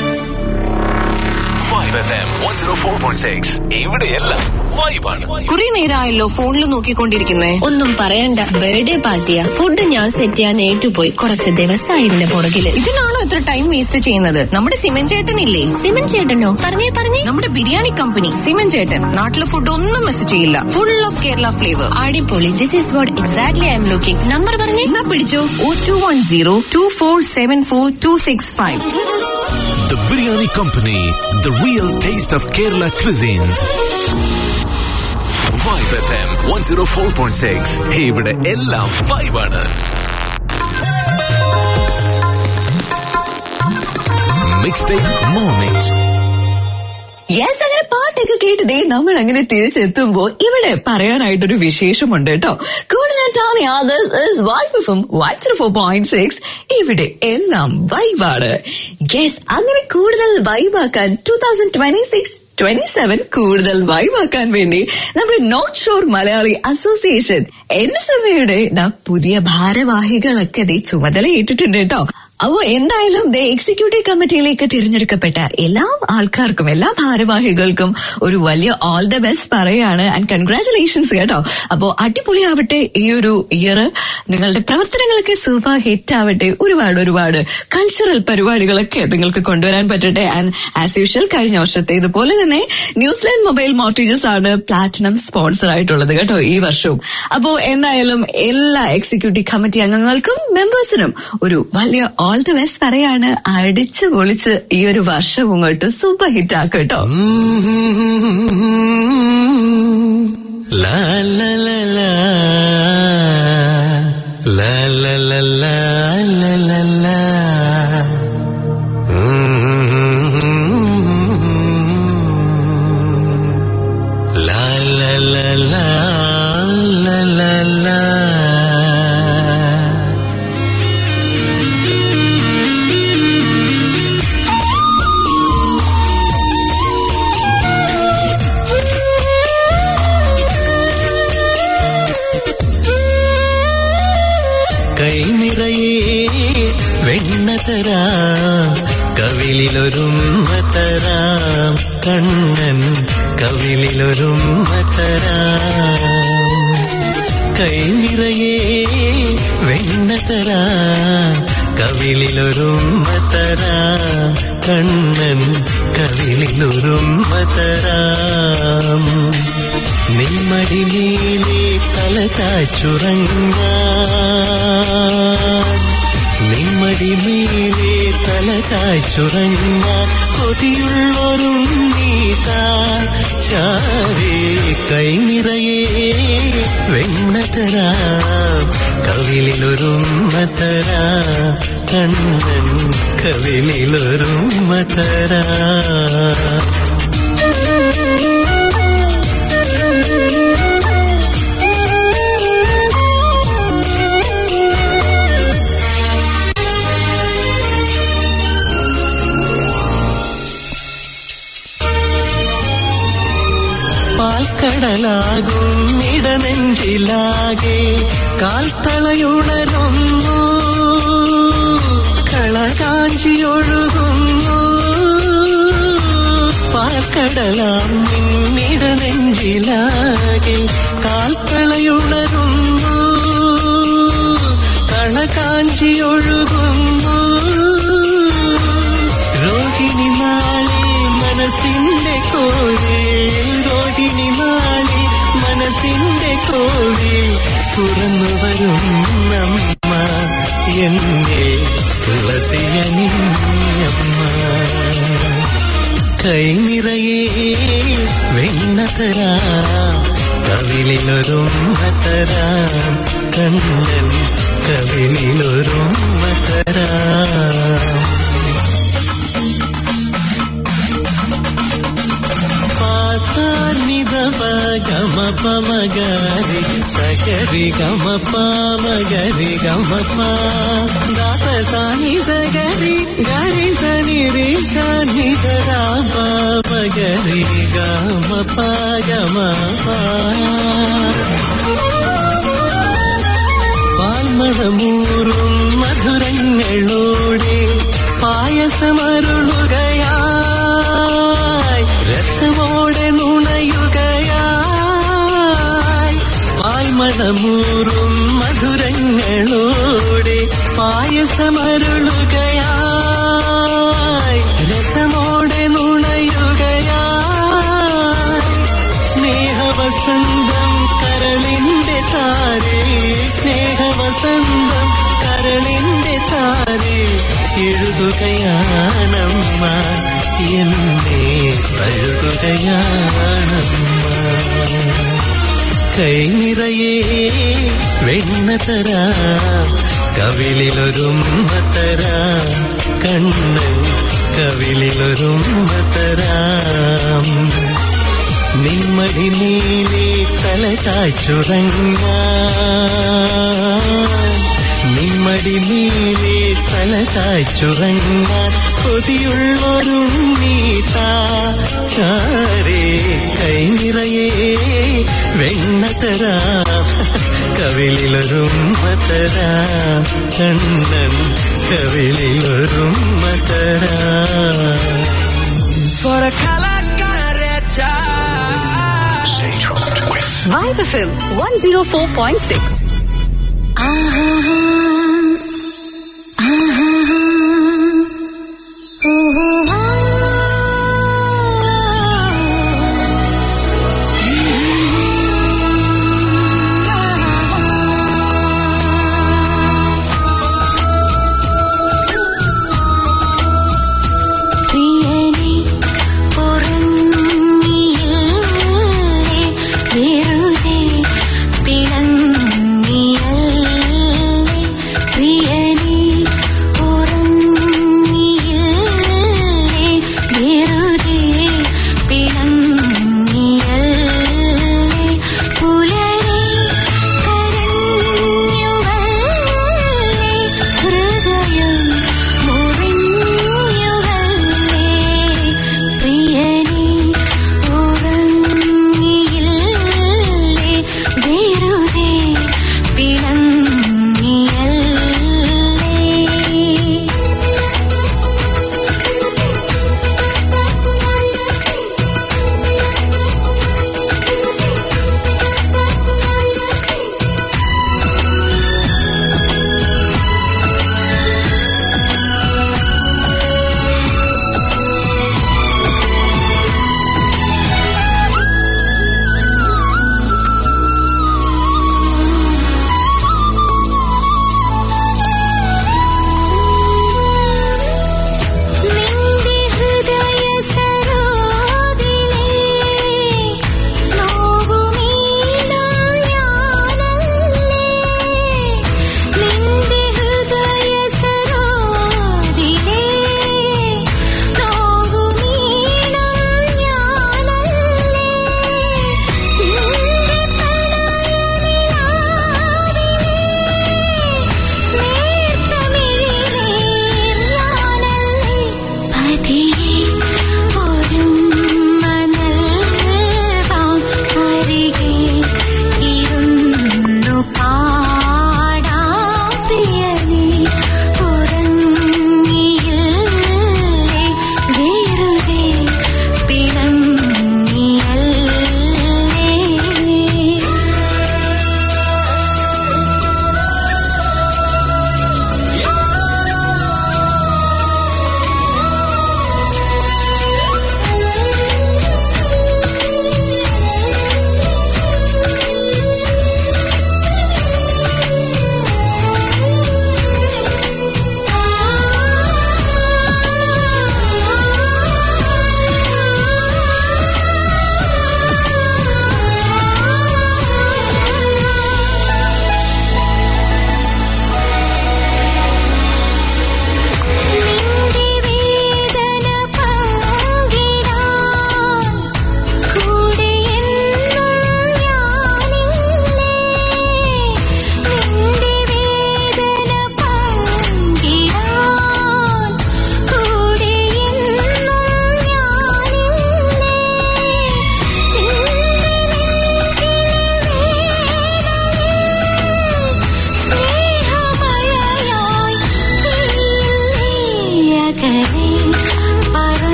vibe F M one zero four point six ഇവിടെയെല്ലാം വൈബാണ് കുറെ നേരമായല്ലോ ഫോണിൽ നോക്കിക്കൊണ്ടിരിക്കുന്നേ ഒന്നും പറയണ്ട ബർത്ത്ഡേ പാർട്ടിയാ ഫുഡ് ഞാൻ സെറ്റ് ചെയ്യാൻ ഏറ്റുപോയി കുറച്ച് ദിവസമായി ഇതിന്റെ പുറകില് ഇതിനാണോ ഇത്ര ടൈം വേസ്റ്റ് ചെയ്യുന്നത് നമ്മുടെ സിമൻ ചേട്ടനില്ലേ സിമൻ ചേട്ടനോ പറഞ്ഞേ പറഞ്ഞേ നമ്മുടെ ബിരിയാണി കമ്പനി സിമൻ ചേട്ടൻ നാട്ടിലെ ഫുഡ് ഒന്നും മിസ് ചെയ്യില്ല ഫുൾ ഓഫ് കേരള ഫ്ലേവർ അടിപൊളി this is what exactly I'm looking number പറഞ്ഞേ എന്നാ പിടിച്ചോ oh two one zero two four seven four two six five The Biryani Company, the real taste of Kerala cuisines. Vibe FM 104.6 ഇവിടെ എല്ലാം വൈബാണ് mix take mornings yes അങ്ങനെ പാട്ടൊക്കെ കേട്ടതേ നമ്മൾ അങ്ങനെ തിരിച്ചെത്തുമ്പോ ഇവിടെ പറയാനായിട്ടൊരു വിശേഷമുണ്ട് കേട്ടോ കൂടുതൽ ഫോർ പോയിന്റ് സിക്സ് ഇവിടെ എല്ലാം വൈബാണ് യെസ് അങ്ങനെ കൂടുതൽ വൈബാക്കാൻ two thousand twenty six twenty seven കൂടുതൽ വൈബാക്കാൻ വേണ്ടി നമ്മുടെ north shore Malayali association N സമയുടെ പുതിയ ഭാരവാഹികളൊക്കെ ദേ ചുമതല ഏറ്റിട്ടുണ്ട് കേട്ടോ അപ്പോ എന്തായാലും ദേ എക്സിക്യൂട്ടീവ് കമ്മിറ്റിയിലേക്ക് തിരഞ്ഞെടുക്കപ്പെട്ട എല്ലാ ആൾക്കാർക്കും എല്ലാ ഭാരവാഹികൾക്കും ഒരു വലിയ ഓൾ ദ ബെസ്റ്റ് പറയാണ് ആൻഡ് കൺഗ്രാചുലേഷൻസ് കേട്ടോ അപ്പോ അടിപൊളിയാവട്ടെ ഈ ഒരു ഇയർ നിങ്ങളുടെ പ്രവർത്തനങ്ങളൊക്കെ സൂപ്പർ ഹിറ്റ് ആവട്ടെ ഒരുപാട് ഒരുപാട് കൾച്ചറൽ പരിപാടികളൊക്കെ നിങ്ങൾക്ക് കൊണ്ടുവരാൻ പറ്റട്ടെ ആൻഡ് ആസ് യൂഷ്വൽ കഴിഞ്ഞ വർഷത്തെ ഇതുപോലെ തന്നെ ന്യൂസിലാൻഡ് മൊബൈൽ മോർട്ടേജസ് ആണ് പ്ലാറ്റിനം സ്പോൺസർ ആയിട്ടുള്ളത് കേട്ടോ ഈ വർഷവും അപ്പോ എന്തായാലും എല്ലാ എക്സിക്യൂട്ടീവ് കമ്മിറ്റി അംഗങ്ങൾക്കും മെമ്പേഴ്സിനും ഒരു വലിയ ഓൾ ദി ബെസ്റ്റ് പറയാണ് അടിച്ചു പൊളിച്ച് ഈ ഒരു വർഷം ഇങ്ങോട്ട് സൂപ്പർ ഹിറ്റ് ആക്കും കേട്ടോ La la la la La la la la la la la La la la la la la la കൈ നിറയെ വെണ്ണ തരാം കവിളിലൊരുമ്മ തരാം കണ്ണൻ കവിളിലൊരുമ്മ തരാം കൈ നിറയെ വെണ്ണ തരാം കവിളിലൊരുമ്മ തരാം കണ്ണൻ കവിളിലൊരുമ്മ തരാം നിമ്മടി മേലെ തല ചാച്ചുറങ്ങാൻ നിമ്മടി മേലെ തല ചാച്ചുറങ്ങാൻ കൊതിയുള്ളൊരുണ്ണീതാ ചാവേ കൈ നിറയെ വെണ്ണ തരാം കവിളിലൊരുമ്മ തരാം കണ്ണൻ കവിളിലൊരുമ്മ തരാം പാൽക്കടലാകും ഇടനെഞ്ചിലാകെ കാൽത്തളയുണരുന്നു കളകാഞ്ചിയൊഴുകുന്നു പാൽക്കടലാം നിന്നിടനെഞ്ചിലാകെ കാൽത്തളയുണരുന്നു കളകാഞ്ചിയൊഴുകുന്നു രോഹിണി നാളെ മനസ്സിന്റെ കോവിൽ രോഹിണി നാളെ മനസ്സിന്റെ കോവിൽ തുറന്നു വരും നമ്മ എന്നെ തുളസിയനിയമ്മ കൈ നിറയെ വെണ്ണ തരാം കവിളിലൊരുമ്മ തരാം കണ്ണൻ കവിളിലൊരുമ്മ തരാം గమ పమ గరి సగరి గమ పమ గరి గమ ప దాత సాని సగరి గరి సని రి సని దా పమ గరి గమ ప గమ ప പാൽമഴമൂറും മധുരങ്ങളോടെ പായസമരുളുകയായി രസമോടെ നുണയുകയായി പാൽമഴമൂറും മധുരങ്ങളോടെ പായസമരുളുകയായി രസമോടെ നുണയുകയായി സ്നേഹവസന്തം കരളിന്റെ താരേ സ്നേഹവസന്തം കരളിന്റെ താരേ എഴുതുകയാണമ്മ എന്നെ പഴുകുകയാണമ്മ കൈ നിറയെ വെണ്ണ തരാ കവിളിലൊരുമ്മ തരാ കണ്ണ് കവിളിലൊരുമ്മ തരാം നിമ്മടി മേലെ തല ചായ്ച്ചുറങ്ങാൻ നിമ്മടി മേലെ തല ചായ്ച്ചുറങ്ങാൻ കൊതിയുള്ളൊരുണ്ണീതാ ചാരേ കൈ നിറയെ വെണ്ണ തരാ കവിളിലൊരുമ്മ തരാ കണ്ണൻ കവിളിലൊരുമ്മ തരാ For a kalakareta. Stay tuned with Vibe FM 104.6. പ്രിയനേ ഉറങ്ങിയില്ലേ വെറുതെ പിടഞ്ഞില്ലേ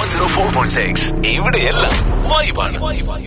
one zero four point six ഇവിടെയെല്ലാം വൈബാണ്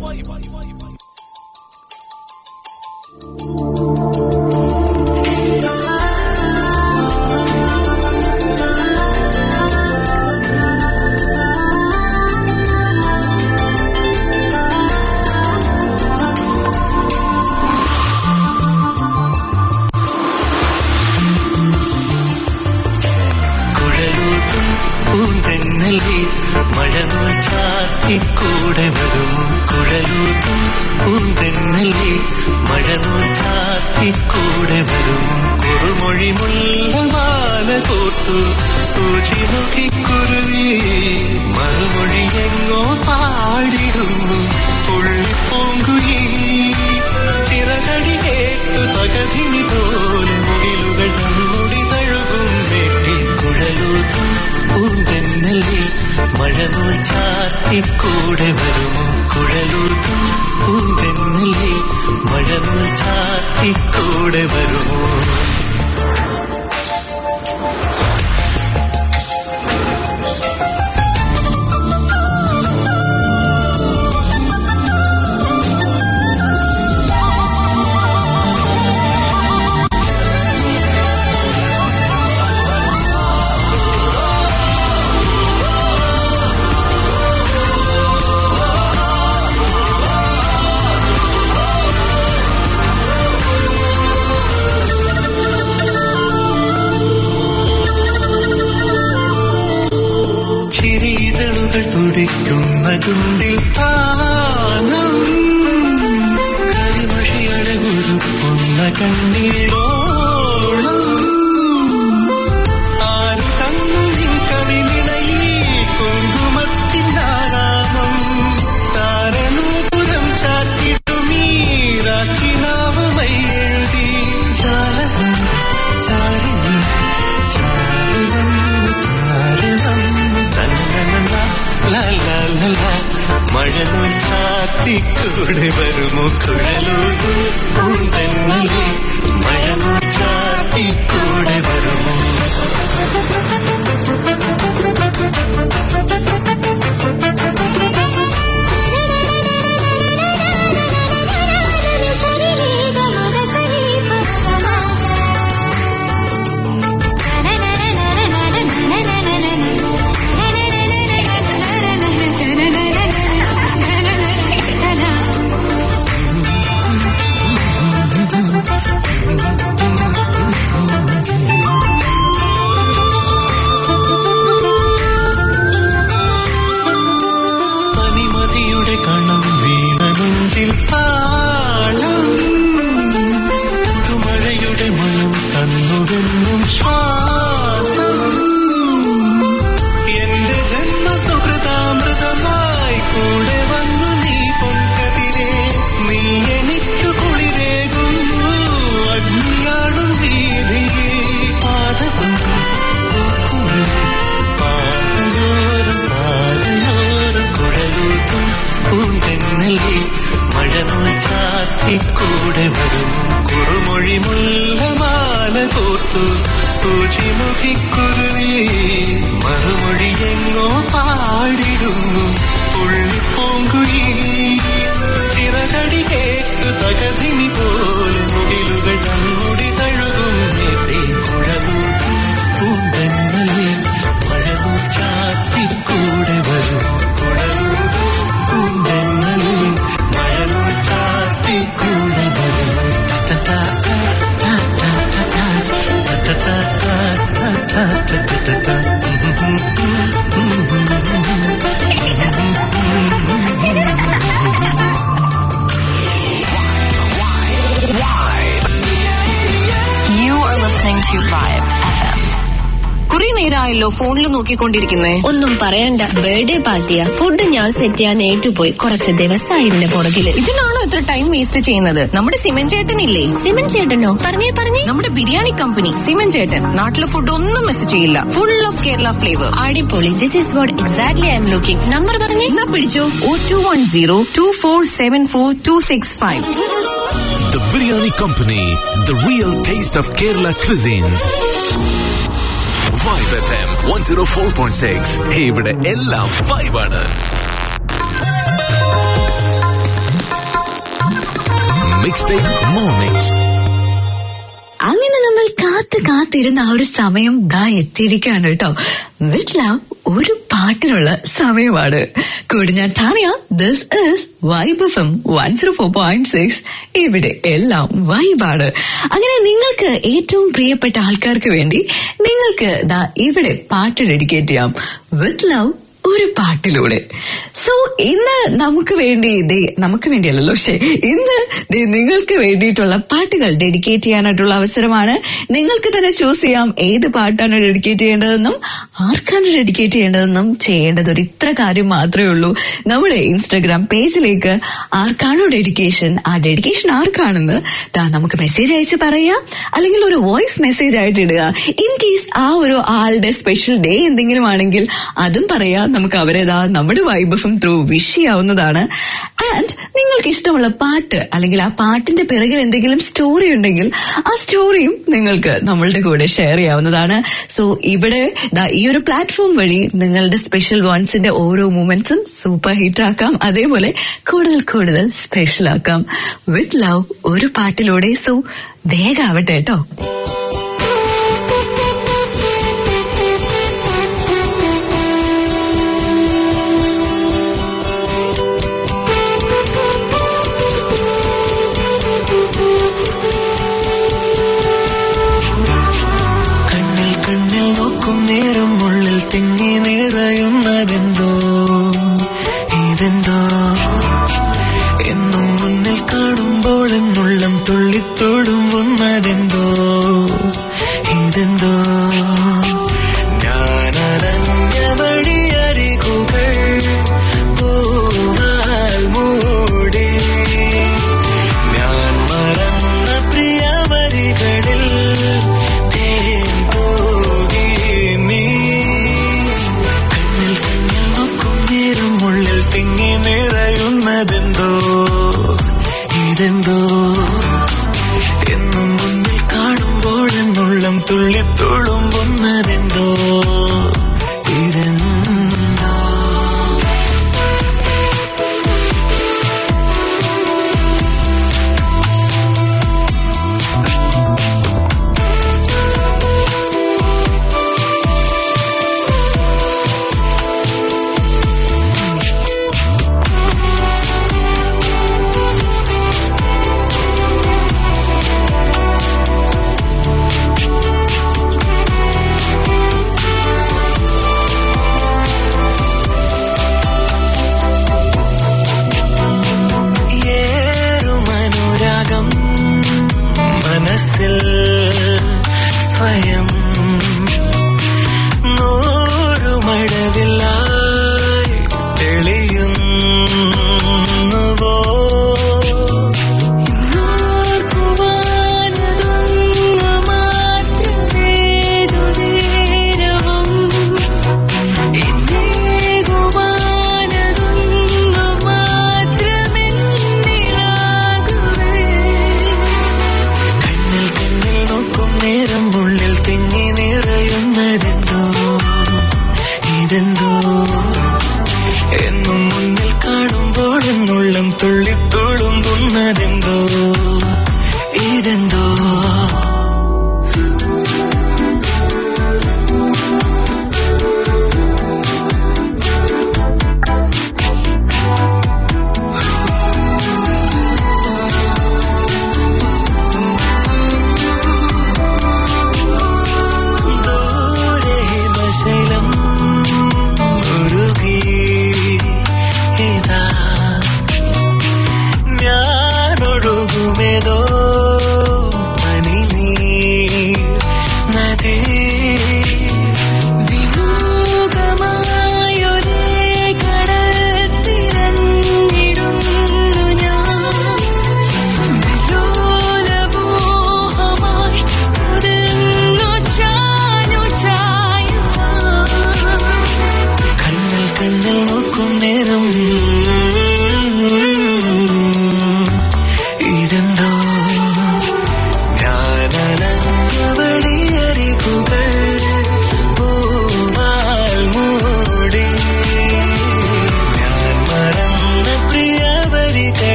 കുഴലൂത്തും പൂന്തെന്നല്ലേ മഴനൂൽ ചാത്തിക്കൂടെ വരുമോ കുഴലൂത്തും പൂന്തെന്നല്ലേ മഴനൂൽ ചാത്തിക്കൂടെ വരുമോ കുറുമൊഴി മുല്ലമാല കോർത്തു സൂചി നോക്കിക്കുരുവി മറുമൊഴി എങ്ങോ പാടിടുന്നു പുള്ളിപ്പൂങ്കുയി ചിറകടി കേട്ടു തകതിനി പോലെ മുടിലുകൾ തമ്മുടി തഴുകും വേണ്ടി കുഴലൂത്തും പൂന്തെന്നല്ലേ മഴനൂൽ ചാത്തിക്കൂടെ വരുമോ കുഴലൂത്തും പൂന്തെന്നല്ലേ മഴനൂൽ ചാത്തിക്കൂടെ വരുമോ ചിരിതളുകൾ തുടിക്കുന്ന ചുണ്ടിൽ താനം കരിമഷിയഴകുരുക്കുന്ന കണ്ണീരോളം ആര് തന്നു നിൻ കവിനിലയിൽ കുങ്കുമത്തിനാരാമം താരനൂപുരം ചാറ്റിട്ടുമീരാക്കിനാവമൈ എഴുതി ജാലകം ചാരിണി ചാരി വന്നു ചാരി വന്നു തന്നനന ലാ ലാ ലാ ലാ മഴനൂൽ ചാത്തിക്കൂടെ വരുമോ കുഴലൂതു പൂന്തന്നലേ മഴനൂൽ ചാത്തിക്കൂടെ വരുമോ പനിമതിയുടെ കണം വീണനുഞ്ചിൽ താളം പുതുമഴയുടെ മണം തന്നുവെന്നും ശ്വാസം എന്റെ ജന്മസുഹൃതാമൃതമായി കൂടെ വന്നു നീ പൊൻകതിരെ നീ എനിക്കു കുളിരേകുന്നു അഗ്നിയാളും വീതിയെ പാദകം പാതയോരം പാതയോരം കുഴലൂത്തും പൂന്തെന്നല്ലേ മഴനൂൽ ചാത്തിക്കൂടെ വരുമോ കുറുമൊഴി മുല്ലമാല കോർത്തു സൂചി മുഖിക്കുരുവി മറുമൊഴി എങ്ങോ പാടിടുന്നു പുള്ളിപ്പൂങ്കുയി ചിറകടി കേട്ടു തകതിനി പോലെ മുടിലുകൾ തമ്മുടി തഴുകും നേടി കുഴലൂത്തും പൂന്തെന്നല്ലേ മഴനൂൽ ചാത്തിക്കൂടെ വരുമോ കുഴലൂത്തും പൂന്തെന്നല്ലേ മഴനൂൽ ചാത്തിക്കൂടെ വരുമോ ട ട ട ട ട ട ട You are listening to Vibe FM. കുറെ നേരമായല്ലോ ഫോണിൽ നോക്കിക്കൊണ്ടിരിക്കുന്നേ ഒന്നും പറയണ്ട ബർത്ത്ഡേ പാർട്ടിയാ ഫുഡ് ഞാൻ സെറ്റ് ചെയ്യാൻ ഏറ്റുപോയി കുറച്ച് ദിവസമായി ഇതിന്റെ പുറകില് ഇതിനാണോ ഇത്ര ടൈം വേസ്റ്റ് ചെയ്യുന്നത് നമ്മുടെ സിമൻ ചേട്ടനില്ലേ സിമൻ ചേട്ടനോ പറഞ്ഞേ പറഞ്ഞേ നമ്മുടെ ബിരിയാണി കമ്പനി സിമൻ ചേട്ടൻ നാട്ടിലെ ഫുഡ് ഒന്നും മിസ് ചെയ്യില്ല ഫുൾ ഓഫ് കേരള ഫ്ലേവർ അടിപൊളി this is what exactly I'm looking number പറഞ്ഞേ എന്നാ പിടിച്ചോ oh two one zero two four seven four two six five The Biryani Company, the real taste of Kerala cuisines. Vibe vibe F M one zero four point six ഇവിടെ എല്ലാം വൈബാണ് mix type morning അങ്ങനെ നമ്മൾ കാത്ത് കാത്തിരുന്ന ആ ഒരു സമയം ദാ എത്തിയിരിക്കുകയാണ് കേട്ടോ വിത്ത് ലവ് ഒരു പാട്ടിനുള്ള സമയമാണ് കൂടി ഞാൻ Tania this is vibe F M one zero four point six ഇവിടെ എല്ലാം വൈബാണ് അങ്ങനെ നിങ്ങൾക്ക് ഏറ്റവും പ്രിയപ്പെട്ട ആൾക്കാർക്ക് വേണ്ടി നിങ്ങൾക്ക് ദാ ഇവിടെ പാട്ട് ഡെഡിക്കേറ്റ് ചെയ്യാം വിത്ത് ലവ് ഒരു പാട്ടിലൂടെ സോ ഇന്ന് നമുക്ക് വേണ്ടി ദേ നമുക്ക് വേണ്ടിയല്ലല്ലോ പക്ഷേ ഇന്ന് ദേ നിങ്ങൾക്ക് വേണ്ടിയിട്ടുള്ള പാട്ടുകൾ ഡെഡിക്കേറ്റ് ചെയ്യാനായിട്ടുള്ള അവസരമാണ് നിങ്ങൾക്ക് തന്നെ ചൂസ് ചെയ്യാം ഏത് പാട്ടാണ് ഡെഡിക്കേറ്റ് ചെയ്യേണ്ടതെന്നും ആർക്കാണ് ഡെഡിക്കേറ്റ് ചെയ്യേണ്ടതെന്നും ചെയ്യേണ്ടത് ഒരു ഇത്ര കാര്യം മാത്രമേ ഉള്ളൂ നമ്മുടെ ഇൻസ്റ്റഗ്രാം പേജിലേക്ക് ആർക്കാണോ ഡെഡിക്കേഷൻ ആ ഡെഡിക്കേഷൻ ആർക്കാണെന്ന് ദാ നമുക്ക് മെസ്സേജ് അയച്ച് പറയാം അല്ലെങ്കിൽ ഒരു വോയിസ് മെസ്സേജ് ആയിട്ട് ഇടുക ഇൻ കേസ് ആ ഒരു ആളുടെ സ്പെഷ്യൽ ഡേ എന്തെങ്കിലും ആണെങ്കിൽ അതും പറയാം നമുക്ക് അവരെ ദാ നമ്മുടെ വൈബഫും ത്രൂ വിഷ് ചെയ്യാവുന്നതാണ് ആൻഡ് നിങ്ങൾക്ക് ഇഷ്ടമുള്ള പാട്ട് അല്ലെങ്കിൽ ആ പാട്ടിന്റെ പിറകിൽ എന്തെങ്കിലും സ്റ്റോറി ഉണ്ടെങ്കിൽ ആ സ്റ്റോറിയും നിങ്ങൾക്ക് നമ്മളുടെ കൂടെ ഷെയർ ചെയ്യാവുന്നതാണ് സോ ഇവിടെ ദാ ഈ ഒരു പ്ലാറ്റ്ഫോം വഴി നിങ്ങളുടെ സ്പെഷ്യൽ വൺസിന്റെ ഓരോ മൂമെന്റ്സും സൂപ്പർ ഹിറ്റ് ആക്കാം അതേപോലെ കൂടുതൽ കൂടുതൽ സ്പെഷ്യൽ ആക്കാം വിത്ത് ലവ് ഒരു പാട്ടിലൂടെ സോ വേഗാവട്ടെ കേട്ടോ കണ്ണിൽ കണ്ണിൽ നോക്കും നേരം ഉള്ളിൽ തിങ്ങി നിറയുന്നതെന്തോ ഇതെന്തോ എന്നും മുന്നിൽ കാണുമ്പോൾ എന്നുള്ളം തുള്ളിത്തൊടുമ്പുന്നതെന്തോ ഇതെന്തോ ഞാനറിഞ്ഞ വഴിയരികുകൾ പൂവാൽ മൂടി ഞാൻ മറന്ന പ്രിയമരികളിൽ തേൻ പോകി നീ കണ്ണിൽ കണ്ണിൽ നോക്കും നേരം ഉള്ളിൽ തിങ്ങി നിറയുന്നതെന്തോ ഇതെന്തോ എന്നും മുന്നിൽ കാണുമ്പോൾ എന്നുള്ളം തുള്ളിത്തുളുമ്പുന്നതെന്തോ ഇതെന്തോ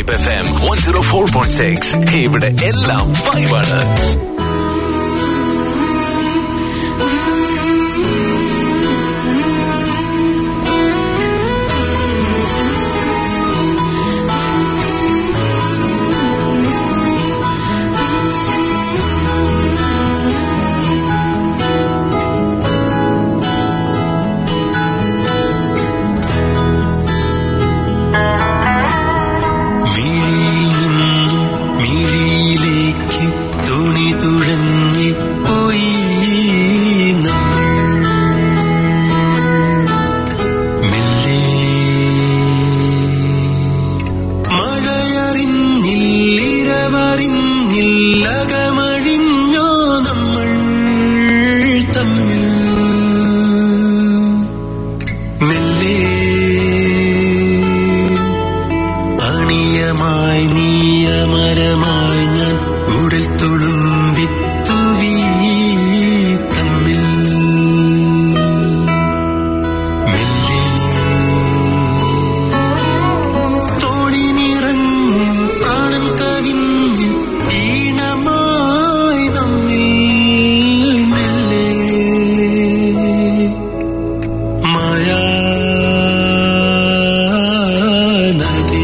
vibe F M one zero four point six ഇവിടെ എല്ലാം വൈബാണ് മിഴിയിൽ നിന്നും മിഴിയിലേക്ക് തുണി തുഴഞ്ഞ് പോയി നമ്മൾ മെല്ലെ മഴയറിഞ്ഞില്ലിരവറിഞ്ഞില്ലകമഴിഞ്ഞോ നമ്മൾ തമ്മിൽ മെല്ലെ അണിയമായി നീയമരമായി ഞാൻ ഉടൽ തുളുമ്പി തുവി തമ്മിൽ മെല്ലെ തോണി നിറഞ്ഞ് പ്രാണൻ കവിഞ്ഞ് ഈണമായി നമ്മിൽ മെല്ലെ മായാ നദി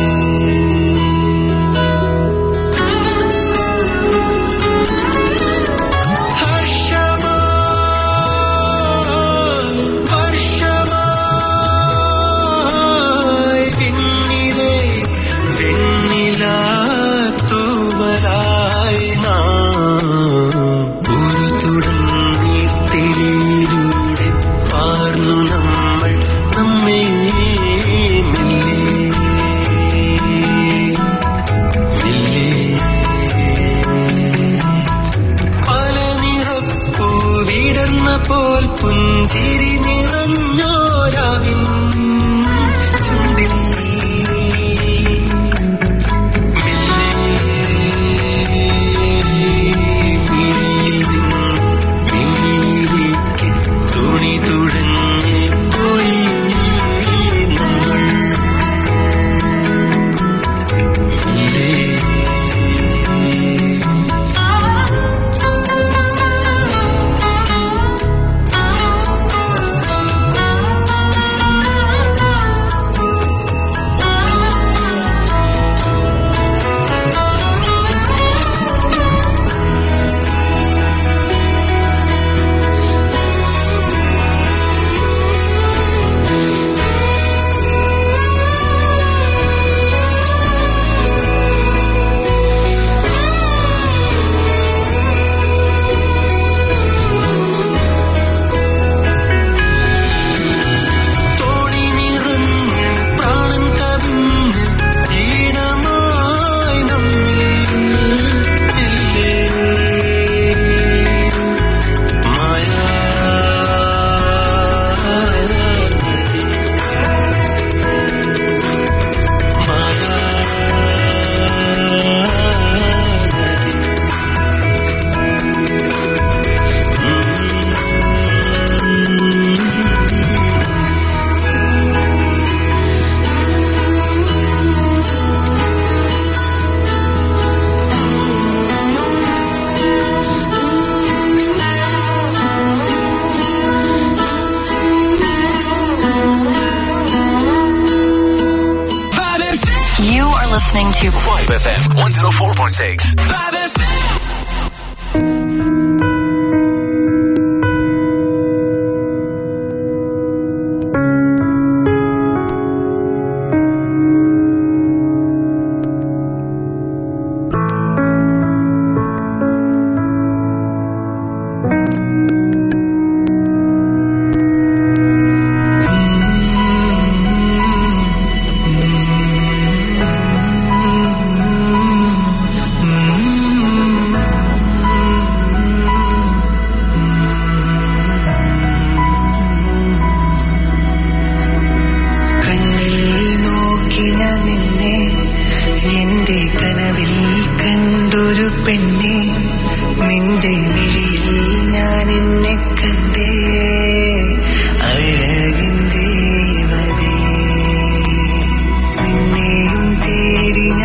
ഹർഷമായി വർഷമായി പിന്നിലെ വെണ്ണിലാത്തൂവലായി നാം ഒരു തുടം നീർത്തിളിയിലൂടെ പാർന്നു നമ്മൾ നമ്മെ മെല്ലെ മെല്ലെ പല നിറപ്പൂ വിടർന്ന പോൽ പുഞ്ചിരി നിറഞ്ഞോരാവിൻ ചുണ്ടിൽ മെല്ലെ മിഴിയിൽ നിന്നും മിഴിയിലേക്ക് തുണി തുഴഞ്ഞ് പോയി നമ്മൾ മെല്ലെ തോണി നിറഞ്ഞ് പ്രാണൻ കവിഞ്ഞ് ഈണമായി നമ്മിൽ മെല്ലെ മായാ നദി മായാ നദി You are listening to vibe F M one zero four point six കണ്ണിൽ നോക്കി ഞാൻ നിന്നെ എന്റെ കനവിൽ കണ്ടൊരു പെണ്ണെ നിന്റെ മിഴിയിൽ ഞാൻ എന്നെ കണ്ടേ അഴകിൻ ദേവതേ നിന്നെയും തേടി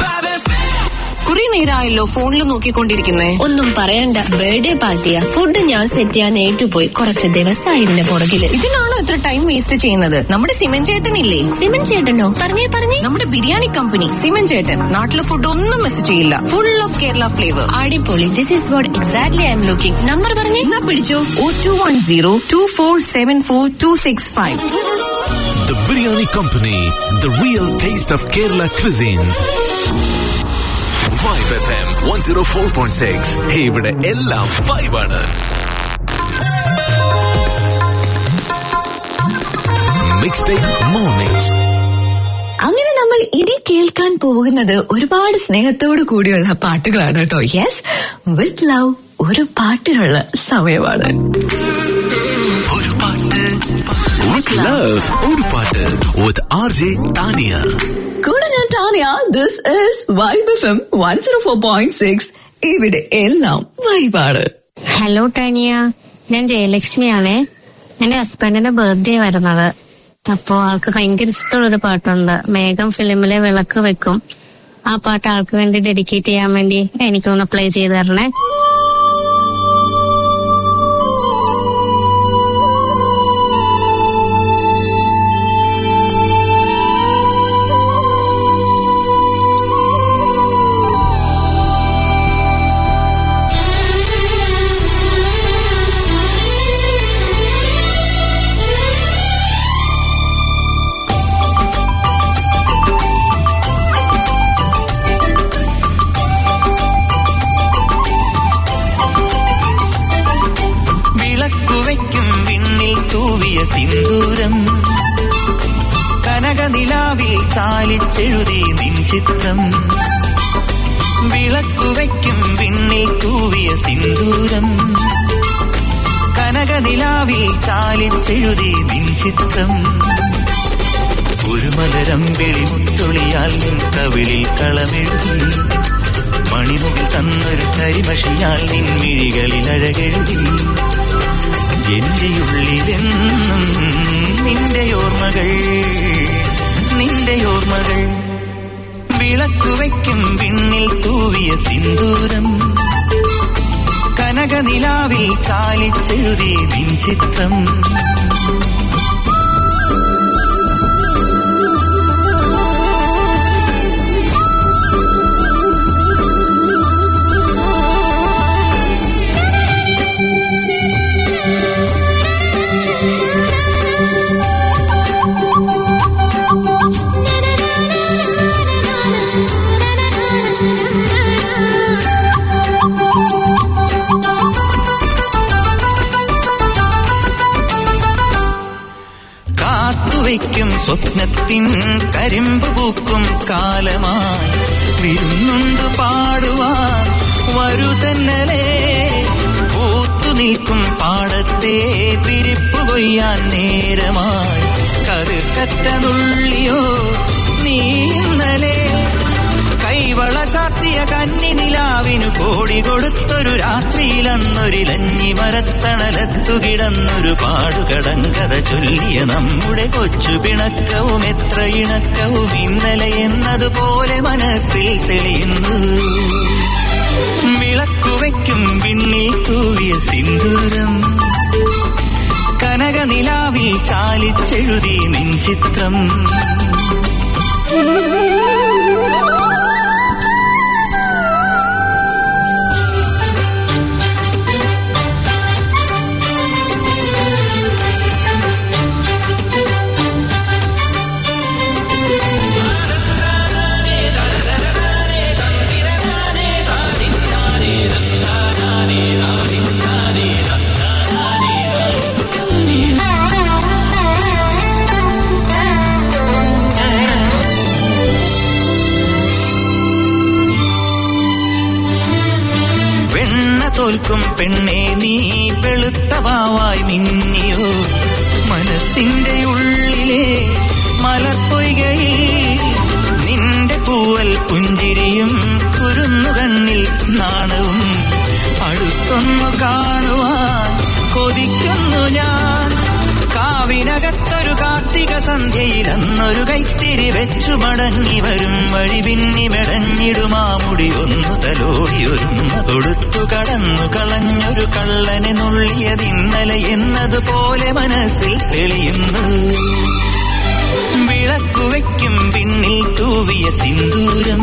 കുറെ നേരമായല്ലോ ഫോണിൽ നോക്കിക്കൊണ്ടിരിക്കുന്നേ ഒന്നും പറയണ്ട ബർത്ത്ഡേ പാർട്ടിയാ ഫുഡ് ഞാൻ സെറ്റ് ചെയ്യാൻ ഏറ്റുപോയി കുറച്ച് ദിവസമായി ഇതിന്റെ പുറകില് ഇതിനാണോ ഇത്ര ടൈം വേസ്റ്റ് ചെയ്യുന്നത് നമ്മുടെ സിമൻ ചേട്ടനില്ലേ സിമൻ ചേട്ടനോ പറഞ്ഞേ പറഞ്ഞേ നമ്മുടെ ബിരിയാണി കമ്പനി സിമൻ ചേട്ടൻ നാട്ടിലെ ഫുഡ് ഒന്നും മിസ് ചെയ്യില്ല ഫുൾ ഓഫ് കേരള ഫ്ലേവർ അടിപൊളി this is what exactly I'm looking number പറഞ്ഞേ എന്നാ പിടിച്ചോ oh two one zero two four seven four two six five The Biryani Company, the real taste of Kerala cuisines. Vibe FM 104.6. Hey, ഇവിടെ എല്ലാം വൈബാണ് mix take morning അങ്ങനെ നമ്മൾ ഇനി കേൾക്കാൻ പോകുന്നത് ഒരുപാട് സ്നേഹത്തോടു കൂടിയുള്ള പാട്ടുകളാണ് കേട്ടോ യെസ് വിത്ത് ലവ് ഒരു പാട്ടിനുള്ള സമയമാണ് ഒരു പാട്ട് വിത്ത് ലവ് ഒരു പാട്ട് വിത്ത് ആർ ജെ താനിയ കൂടെ ഞാൻ Tania this is vibe F M one zero four point six ഇവിടെ എല്ലാം വൈബാണ് ഹലോ ടാനിയ ഞാൻ ജയലക്ഷ്മിയാണേ എന്റെ ഹസ്ബൻഡിന്റെ ബർത്ത്ഡേ വരുന്നത് അപ്പോ ആൾക്ക് ഭയങ്കര ഇഷ്ടമുള്ളൊരു പാട്ടുണ്ട് മേഘം ഫിലിമിലെ വിളക്ക് വെക്കും ആ പാട്ട് ആൾക്ക് വേണ്ടി ഡെഡിക്കേറ്റ് ചെയ്യാൻ വേണ്ടി എനിക്കൊന്ന് പ്ലേ ചെയ്ത് തരണേ വിളക്കുവയ്ക്കും വിണ്ണിൽ തൂവിയ സിന്ദൂരം കനകനിലാവിൽ ചാലിച്ചെഴുതി നിൻ ചിത്രം വിളക്കുവയ്ക്കും വിണ്ണിൽ തൂവിയ സിന്ദൂരം കനകനിലാവിൽ ചാലിച്ചെഴുതി നിൻ ചിത്രം ഒരു മലരം വെളിമുത്തൊളിയാൽ നിൻ കവിളിൽ കളമെഴുതി മണിമുകിൽ തന്നൊരു കരിമഷിയാൽ നിൻ മിഴികളിൽ അഴകെഴുതി എന്റെ ഉള്ളിലെന്നും നിന്റെ ഓർമ്മകൾ നിന്റെ ഓർമ്മകൾ വിളക്കുവയ്ക്കും വിണ്ണിൽ തൂവിയ സിന്ദൂരം കനകനിലാവിൽ ചാലിച്ചെഴുതി നിൻ ചിത്രം കാത്തുവയ്ക്കും സ്വപ്നത്തിൻ കരിമ്പ് പൂക്കും കാലമായി വിരുന്നുണ്ട് പാടുവാൻ വരുതന്നലേ പൂത്തു നിൽക്കും പാടത്തെ പിരിപ്പു കൊയ്യാൻ നേരമായി കതിർക്കറ്റ നുള്ളിയോ നീ ഇന്നലെ കൈവള ചാർത്തിയ കന്നി നിലാവിനു കോടി കൊടുത്തൊരു രാത്രിയിലന്നൊരിലഞ്ഞി മരത്തണലത്തു കിടന്നൊരു പാടുകടങ്കഥ ചൊല്ലിയ നമ്മുടെ കൊച്ചു പിണക്കവും എത്ര ഇണക്കവും ഇന്നലെ എന്നതുപോലെ മനസ്സിൽ തെളിയുന്നു വിളക്കുവയ്ക്കും വിണ്ണിൽ തൂവിയ സിന്ദൂരം കനകനിലാവിൽ ചാലിച്ചെഴുതി നിൻ ചിത്രം വെണ്ണ തോൽക്കും പെണ്ണെ നീ വെളുത്തവാവായി മിന്നിയോ മനസ്സിന്റെ ഉള്ളിലെ മലർപ്പൊയ്കയിൽ നിന്റെ പൂവൽ പുഞ്ചിരിയും കുരുന്നുകണ്ണിൽ നാണവും അടുത്തൊന്നു കാണുവാൻ കൊതിക്കുന്നു ഞാൻ കാ കാവിനകത്തൊരു കാർത്തിക സന്ധ്യയിൽ അന്നൊരു കൈത്തിരി വെച്ചു മടങ്ങി വരും വഴി പിന്നി മെടഞ്ഞിടുമാമുടി ഒന്നു തലോടി ഒരുമ കൊടുത്തു കടന്നു കളഞ്ഞൊരു കള്ളനെ നുള്ളിയതിന്നലെ എന്നതുപോലെ മനസ്സിൽ തെളിയുന്നു വിളക്കുവയ്ക്കും പിന്നിൽ തൂവിയ സിന്ദൂരം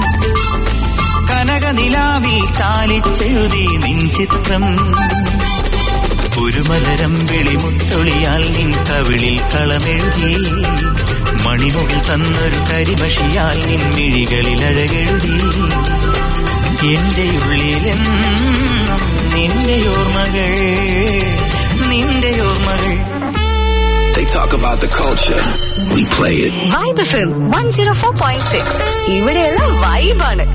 കനകനിലാവിൽ ചാലിച്ചെഴുതി നിൻ ചിത്രം ഒരു മലരം വിളിമുത്തൊളിയാൽ നിൻ കവിളിൽ കളമെഴുതി മണിമുകിൽ തന്നൊരു കരിമഷിയാൽ നിൻ മിഴികളിൽ അഴകെഴുതി എന്റെ ഉള്ളിലെന്നും നിന്റെ ഓർമ്മകൾ നിന്റെ ഓർമ്മകൾ They talk about the culture. We play it. Vibe F M one zero four point six ഇവിടെയുള്ള വൈബാണ്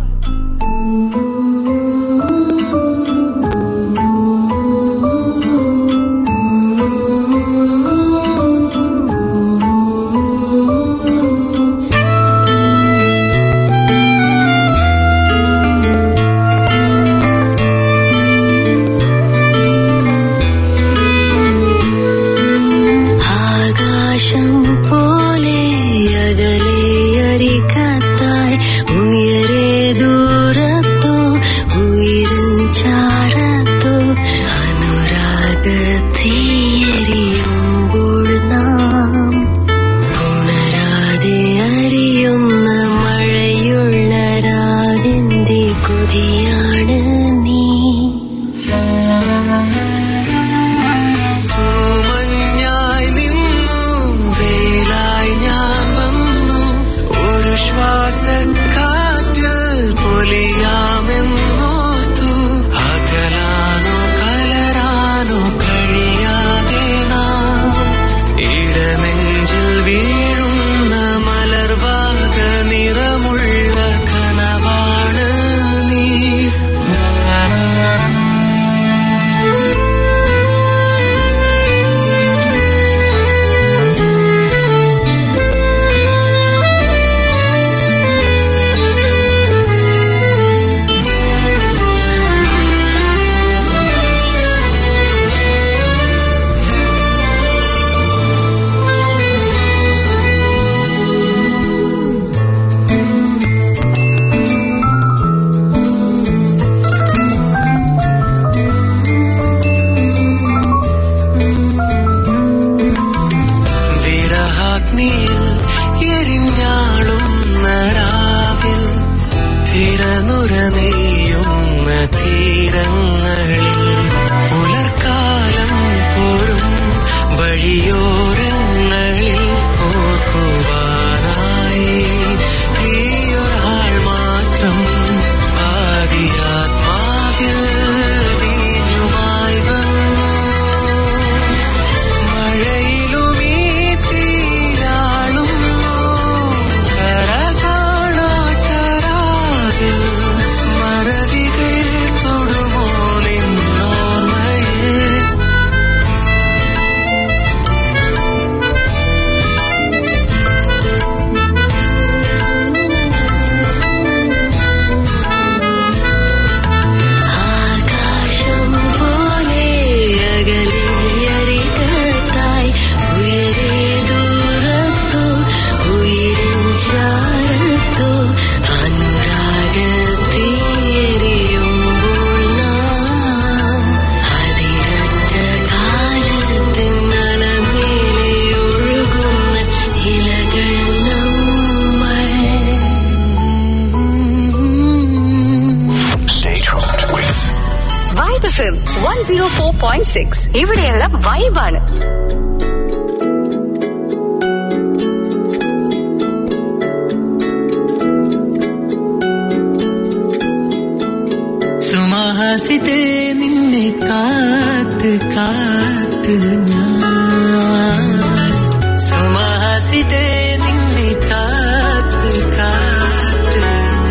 ആകാശം പോലെ അകലെ അരികത്തായി ഉയരെ ദൂരത്തോ ഉയരും ചാരത്തോ അനുരാഗത്തീരിയുമ്പോൾ നാം ഉണരാതെ അറിയുന്ന മഴയുള്ള രാവിന്റെ കൊതിയാണ് നീ തൂമഞ്ഞായി നിന്നു വേലായി ഞാൻ വന്നു ഒരു ശ്വാസക്കാറ്റിൽ പൊലിയാമെന്നോർത്തു അകലാനോ കലരാനോ കഴിയാതെ നാം ഇടനെഞ്ചിൽ വീഴുന്ന മലർവാക നിറമുള്ള കനവാണ് നീ വിരഹാഗ്നിയിൽ എരിഞ്ഞാളുന്ന രാവിൽ തിരനുര നെയ്യുന്ന തീരങ്ങളിൽ പുലർക്കാലം പോരും വഴിയോരങ്ങളിൽ ഓർക്കുവാനായി ഈയൊരാൾ മാത്രം ആദിയാത്മാവിൽ വീഞ്ഞുമായി വന്നു മഴയിലുമീ തീരാളുന്നു കര കാണാക്കരാതിൽ മറവികൾ തൊടുമോ നിന്നോർമ്മയിൽ ആകാശം പോലെ അകലെ അരികത്തായി ഉയരെ ദൂരത്തോ ഉയരും ചാരത്തോ അനുരാഗത്തേരിയുമ്പോൾ നാം അതിരറ്റ കാലത്തിൻ നലമേലെ ഒഴുകുന്ന ഇലകൾ നമ്മൾ Stay tuned with vibe F M one zero four point six ഇവിടെയുള്ള വൈബാണ് സുമഹാസിതേ നിന്നെ കാത്ത് കാത്ത് ഞാൻ സുമഹാസിതേ നിന്നെ കാത്ത് കാത്ത്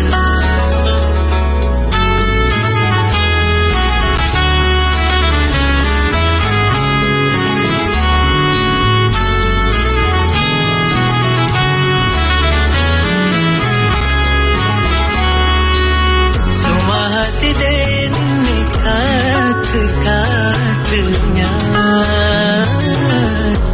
സുമഹാസിതേ നിന്നെ കാത്ത് കാത്ത് ഞാൻ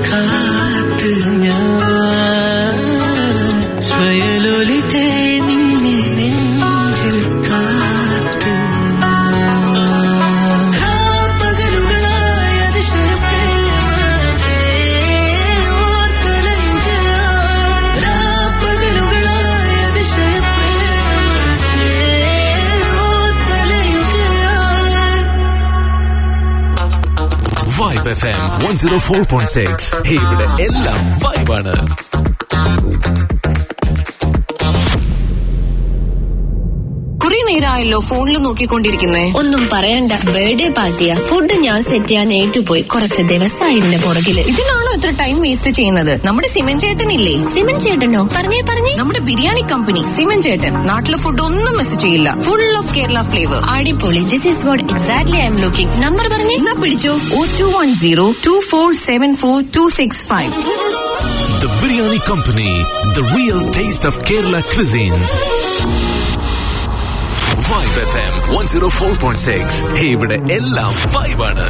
കാത്ത് ഞാൻ സ്വയലൊലിതേ നിന്നെ നെഞ്ചിൽ കാത്ത് ഞാൻ. രാപ്പകലുകളായ അതിശയപ്രേമത്തെ ഓർത്തലയുകയാൽ. രാപ്പകലുകളായ അതിശയപ്രേമത്തെ ഓർത്തലയുകയാൽ. Vibe F M one zero four point six ഇവിടെ എല്ലാം വൈബാണ് കുറെ നേരമായല്ലോ ഫോണിൽ നോക്കിക്കൊണ്ടിരിക്കുന്നേ ഒന്നും പറയണ്ട ബർത്ത്ഡേ പാർട്ടിയാ ഫുഡ് ഞാൻ സെറ്റ് ചെയ്യാൻ ഏറ്റുപോയി കുറച്ച് ദിവസമായി ഇതിന്റെ പുറകില് ഇതിനാണോ ഇത്ര ടൈം വേസ്റ്റ് ചെയ്യുന്നത് നമ്മുടെ സിമൻ ചേട്ടനില്ലേ സിമൻ ചേട്ടനോ പറഞ്ഞേ പറഞ്ഞേ നമ്മുടെ ബിരിയാണി കമ്പനി സിമൻ ചേട്ടൻ നാട്ടിലെ ഫുഡ് ഒന്നും മിസ് ചെയ്യില്ല ഫുൾ ഓഫ് കേരള ഫ്ലേവർ അടിപൊളി this is what exactly I'm looking number പറഞ്ഞേ എന്നാ പിടിച്ചോ oh two one zero two four seven four two six five The Biryani Company, the real taste of Kerala cuisines. Vibe FM 104.6 ഇവിടെ എല്ലാം വൈബാണ്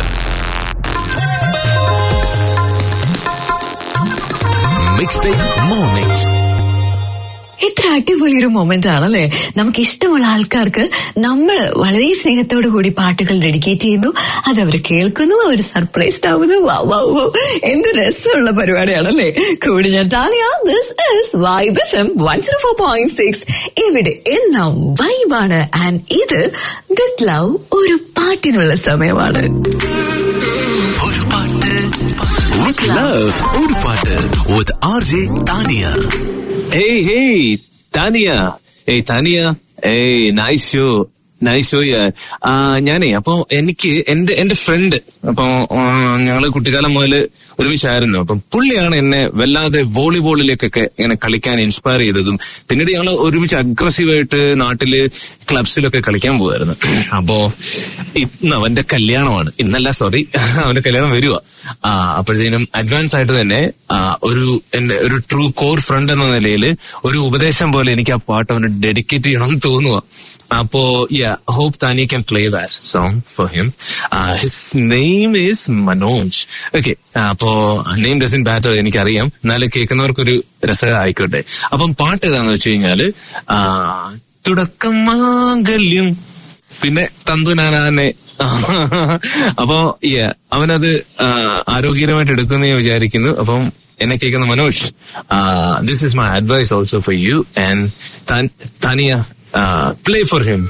mix type morning എത്ര അടിപൊളി ഒരു moment ആണല്ലേ നമുക്ക് ഇഷ്ടമുള്ള ആൾക്കാർക്ക് നമ്മൾ വളരെ സ്നേഹത്തോടു കൂടി പാട്ടുകൾ ഡെഡിക്കേറ്റ് ചെയ്യുന്നു അത് അവർ കേൾക്കുന്നു അവർ സർപ്രൈസ്ഡ് ആവുന്നു വൗ, വൗ, വൗ. എന്ത് രസമുള്ള പരിപാടിയാണല്ലേ കൂടി ഞാൻ Talia this is vibe F M one zero four point six ഇവിടെ എല്ലാം വൈബാണ് ആൻഡ് ഇത് വിത്ത് ലവ് ഒരു പാട്ടിനുള്ള സമയമാണ് ഒരു പാട്ട് with love ഒരു പാട്ട് with RJ Tania Hey, hey, Tania. Hey, Tania. Hey, nice show. Nice show ഞാനേ അപ്പൊ എനിക്ക് എന്റെ എന്റെ ഫ്രണ്ട് അപ്പൊ ആ, ഞങ്ങള് കുട്ടിക്കാലം മുതൽ ഒരുമിച്ചായിരുന്നു അപ്പം പുള്ളിയാണ് എന്നെ വല്ലാതെ വോളിബോളിലേക്കൊക്കെ ഇങ്ങനെ കളിക്കാൻ ഇൻസ്പയർ ചെയ്തതും പിന്നീട് ഞങ്ങൾ ഒരുമിച്ച് അഗ്രസീവായിട്ട് നാട്ടില് ക്ലബ്സിലൊക്കെ കളിക്കാൻ പോകുമായിരുന്നു അപ്പോ ഇന്ന് അവന്റെ കല്യാണമാണ് ഇന്നല്ല സോറി അവന്റെ കല്യാണം വരുക അപ്പോഴത്തേനും അഡ്വാൻസ് ആയിട്ട് തന്നെ ആ, ഒരു എന്റെ ഒരു ട്രൂ കോർ ഫ്രണ്ട് എന്ന നിലയിൽ ഒരു ഉപദേശം പോലെ എനിക്ക് ആ പാട്ട് അവന് ഡെഡിക്കേറ്റ് ചെയ്യണമെന്ന് തോന്നുക അപ്പോ ya hope Tani can play that song for him his name is Manoj okay അപ്പോ നെയിം ഡസൻ ബാറ്റർ എനിക്കറിയാം എന്നാലും കേൾക്കുന്നവർക്കൊരു രസകരം ആയിക്കോട്ടെ അപ്പം പാട്ട് ഏതാന്ന് വെച്ച് കഴിഞ്ഞാല് ആ, തുടക്കം മാംഗല്യം പിന്നെ തന്തുനാനെ അപ്പോ yeah, അവനത് ആ, ആരോഗ്യകരമായിട്ട് എടുക്കുമെന്ന് ഞാൻ വിചാരിക്കുന്നു അപ്പം എന്നെ കേൾക്കുന്ന Manoj this is my advice also for you and Tania play for him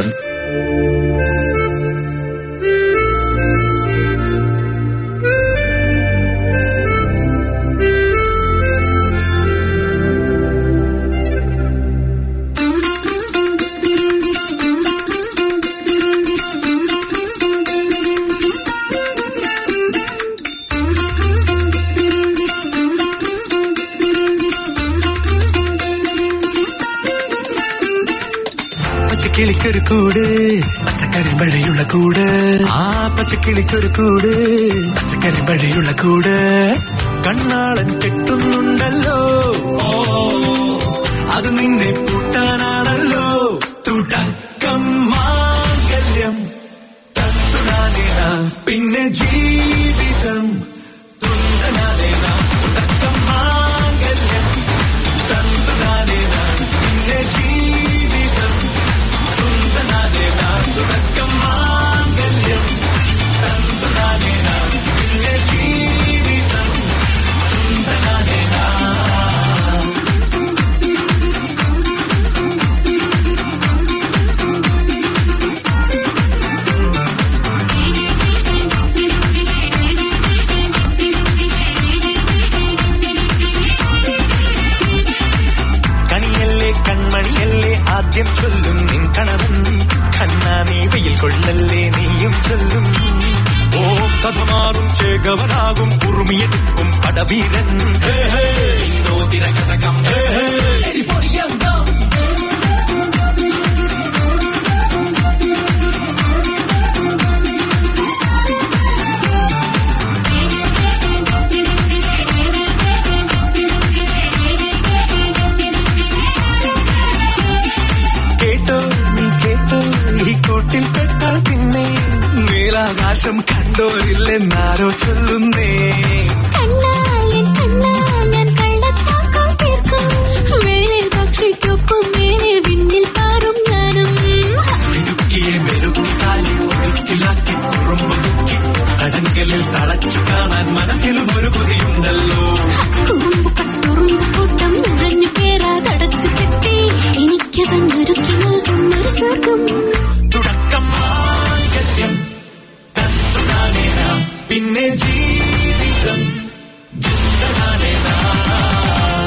പച്ചക്കിളിക്കൊരു കൂട് പച്ചക്കറി മഴയുള്ള കൂട് ആ പച്ചക്കിളിക്കൊരു കൂട് പച്ചക്കറി മഴയുള്ള കൂട് കണ്ണാളൻ കെട്ടുന്നുണ്ടല്ലോ ഓ അത് നിന്നെ പൂട്ടാനാണല്ലോ തുടക്കം മാംഗല്യം തത്തുനാനേന പിന്നെ ജീവിതം തുണ്ടനാനേന തുടക്കം മാംഗല്യം തന്തുനാനേന പിന്നെ ജീവിതം തുന്തനാനേന തുടക്കം മാംഗല്യം തന്തുനാനേന പിന്നെ ജീവിതം തുന്തനാനേന കണിയല്ലേ കൺമണിയല്ലേ ആദ്യം ചൊല്ലും നിൻ കണവൻ കണ്ണാ നീ വെയിൽ കൊള്ളല്ലേ നീയും ചൊല്ലും ഓ കഥ മാറും ചേകവനാകും ഉറുമിയെടുക്കും പടവീരൻ ഹേ, ഹേ, ഇന്നോ തിരക്കഥകം ഹേ, ഹേ, എരിപൊടിയന്തം. കേട്ടോ നീ കേട്ടോ ഈ കൂട്ടിൽ പെട്ടാൽ പിന്നെ നീലാകാശം കണ്ടോരില്ലെന്നാരോ ചൊല്ലുന്നേ കണ്ണാൽ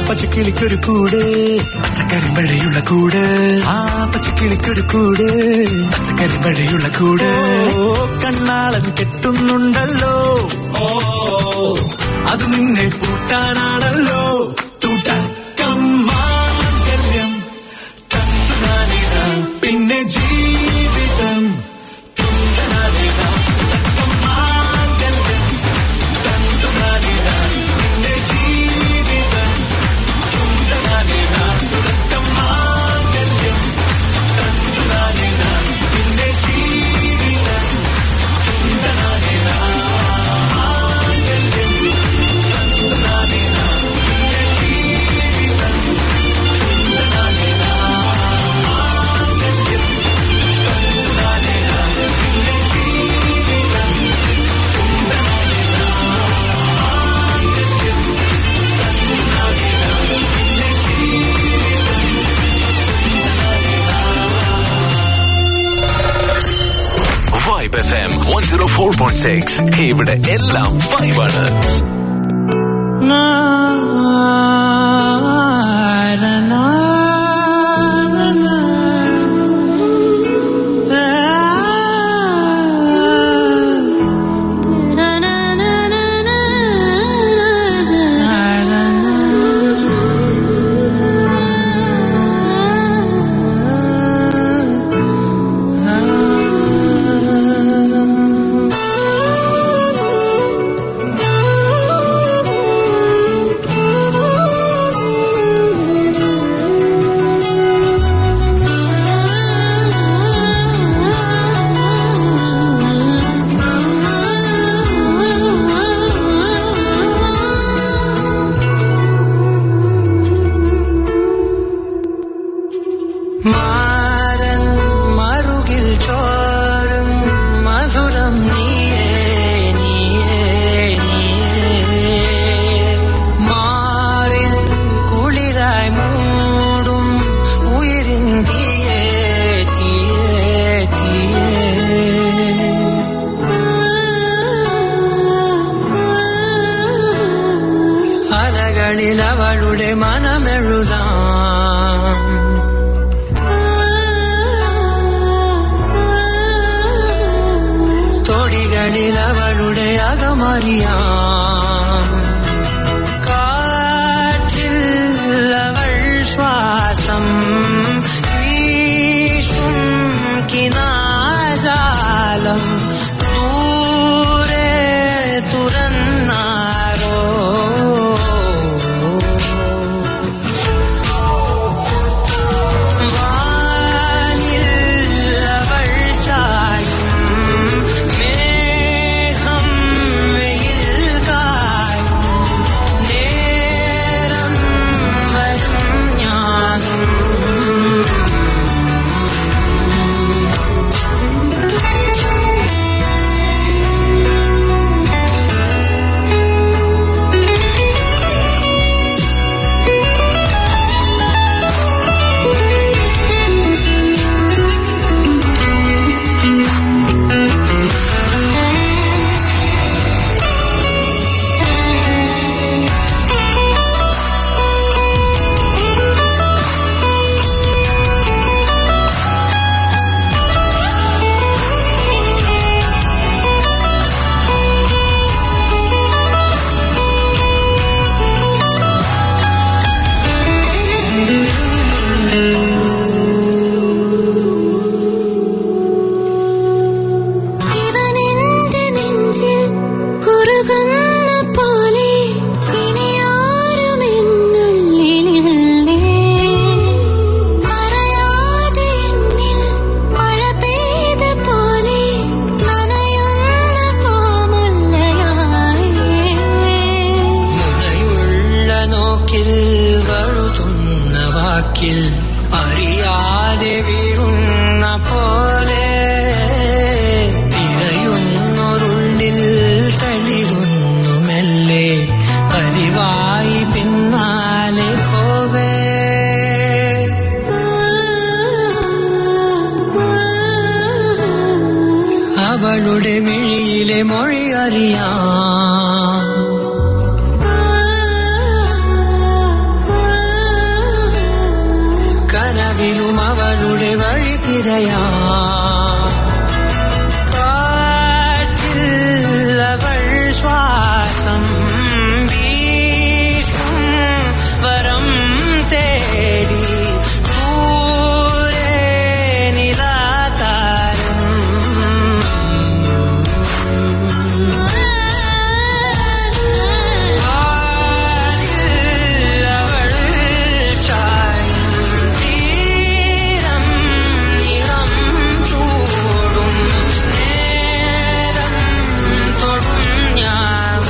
പച്ചക്കിളിക്കൊരു കൂട് പച്ചക്കറി മഴയുള്ള കൂട് ആ പച്ചക്കിളിക്കൊരു കൂട് പച്ചക്കറി മഴയുള്ള കൂട് ഓ കണ്ണാളൻ കെട്ടുന്നുണ്ടല്ലോ ഓ അത് നിന്നെ പൂട്ടാനാണല്ലോ തൂട്ടക്കം മാംഗല്യം തന്തുനാനിന പിന്നെ ജീവിതം തുന്തനാനിന തക്കം മാംഗല്യം തന്തുനാനിന പിന്നെ ജീവിതം തുന്തനാനിന തുടക്കം മാംഗല്യം തന്തുനാനിന പിന്നെ ജീവിതം തുന്തനാനിന മാംഗല്യം തന്തുനാനിന പിന്നെ ജീവിതം തുന്തനാനിന മാംഗല്യം തന്തുനാനിന പിന്നെ ജീവിതം തുന്തനാനിന മാംഗല്യം തന്തുനാനിന പിന്നെ ജീവിതം vibe F M one zero four point six ഇവിടെ എല്ലാം വൈബാണ് മാരൻ മറുകിൽ ചോരും മധുരം നീയേ നീയേ നീയേ മാറിൽ കുളിരായി മൂടും ഉയരിൻ തീയേ തീയേ തീയേ അലകളിൽ അവളുടെ മനമെഴുതാം തൊടികളിൽ അവളുടെ അകമറിയാം കാറ്റിൽ അവൾ ശ്വാസം വീശും കിനാജാലം ദൂരെ തുറന്നാരോ വാനിൽ അവൾ ചായും മേഘം വെയിൽ കായും നേരം വരും ഞാനും ഇവനെന്റെ നെഞ്ചിൽ കുറുകുന്ന പോലെ ഇനിയാരുമെന്നുള്ളിലില്ലേ പറയാതെ എന്നിൽ മഴ പെയ്ത പോലെ നനയുന്ന പൂമുല്ലയായി മുനയുള്ള നോക്കിൽ വഴുതുന്ന വാക്കിൽ അറിയാതെ വീഴുന്ന പോലെ തിരയുന്നൊരുള്ളിൽ തളിരുന്നു മെല്ലെ പതിവായി പിന്നാലെ പോവേ അവളുടെ മിഴിയിലെ മൊഴി അറിയാം അവളുടെ വഴി തിരയാ കാറ്റിൽ അവൾ ശ്വാസം വീശും വരം തേടി ദൂരെ നിലാതാരം കാലിൽ അവൾ ചായും തീരം നിറം ചൂടും നേരം തൊടും ഞാൻ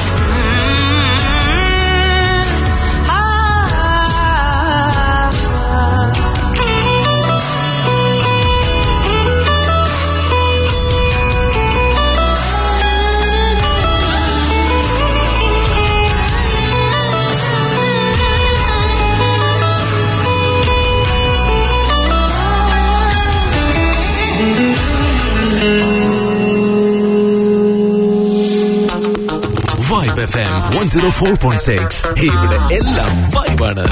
vibe F M one zero four point six ഇവിടെ എല്ലാം വൈബാണ്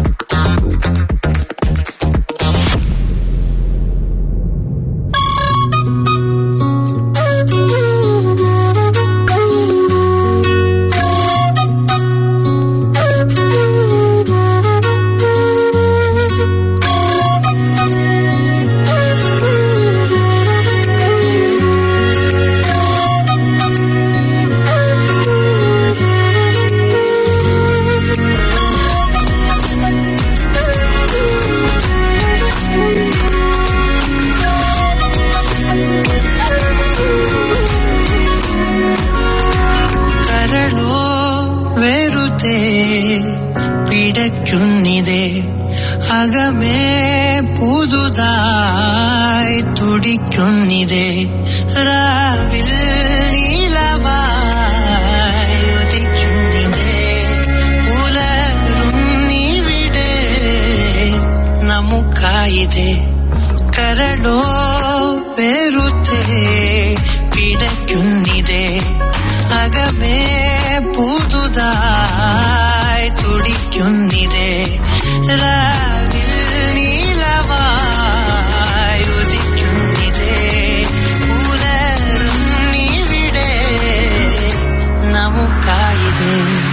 കരളോ വെറുതെ പിടയ്ക്കുന്നിതേ അകമേ പുതുതായി തുടിക്കുന്നിതേ രാവിൽ നീലമായി ഉദിക്കുന്നിതേ പുലരുന്നിവിടെ നമുക്കായിതേ കരളോ വെറുതെ പിടയ്ക്കുന്നിതേ അകമേ പുതുതായി തുടിക്കുന്നിതേ രാവിൽ നീലമായി ഉദിക്കുന്നിതേ പുലരുന്നിവിടെ നമുക്കായിതേ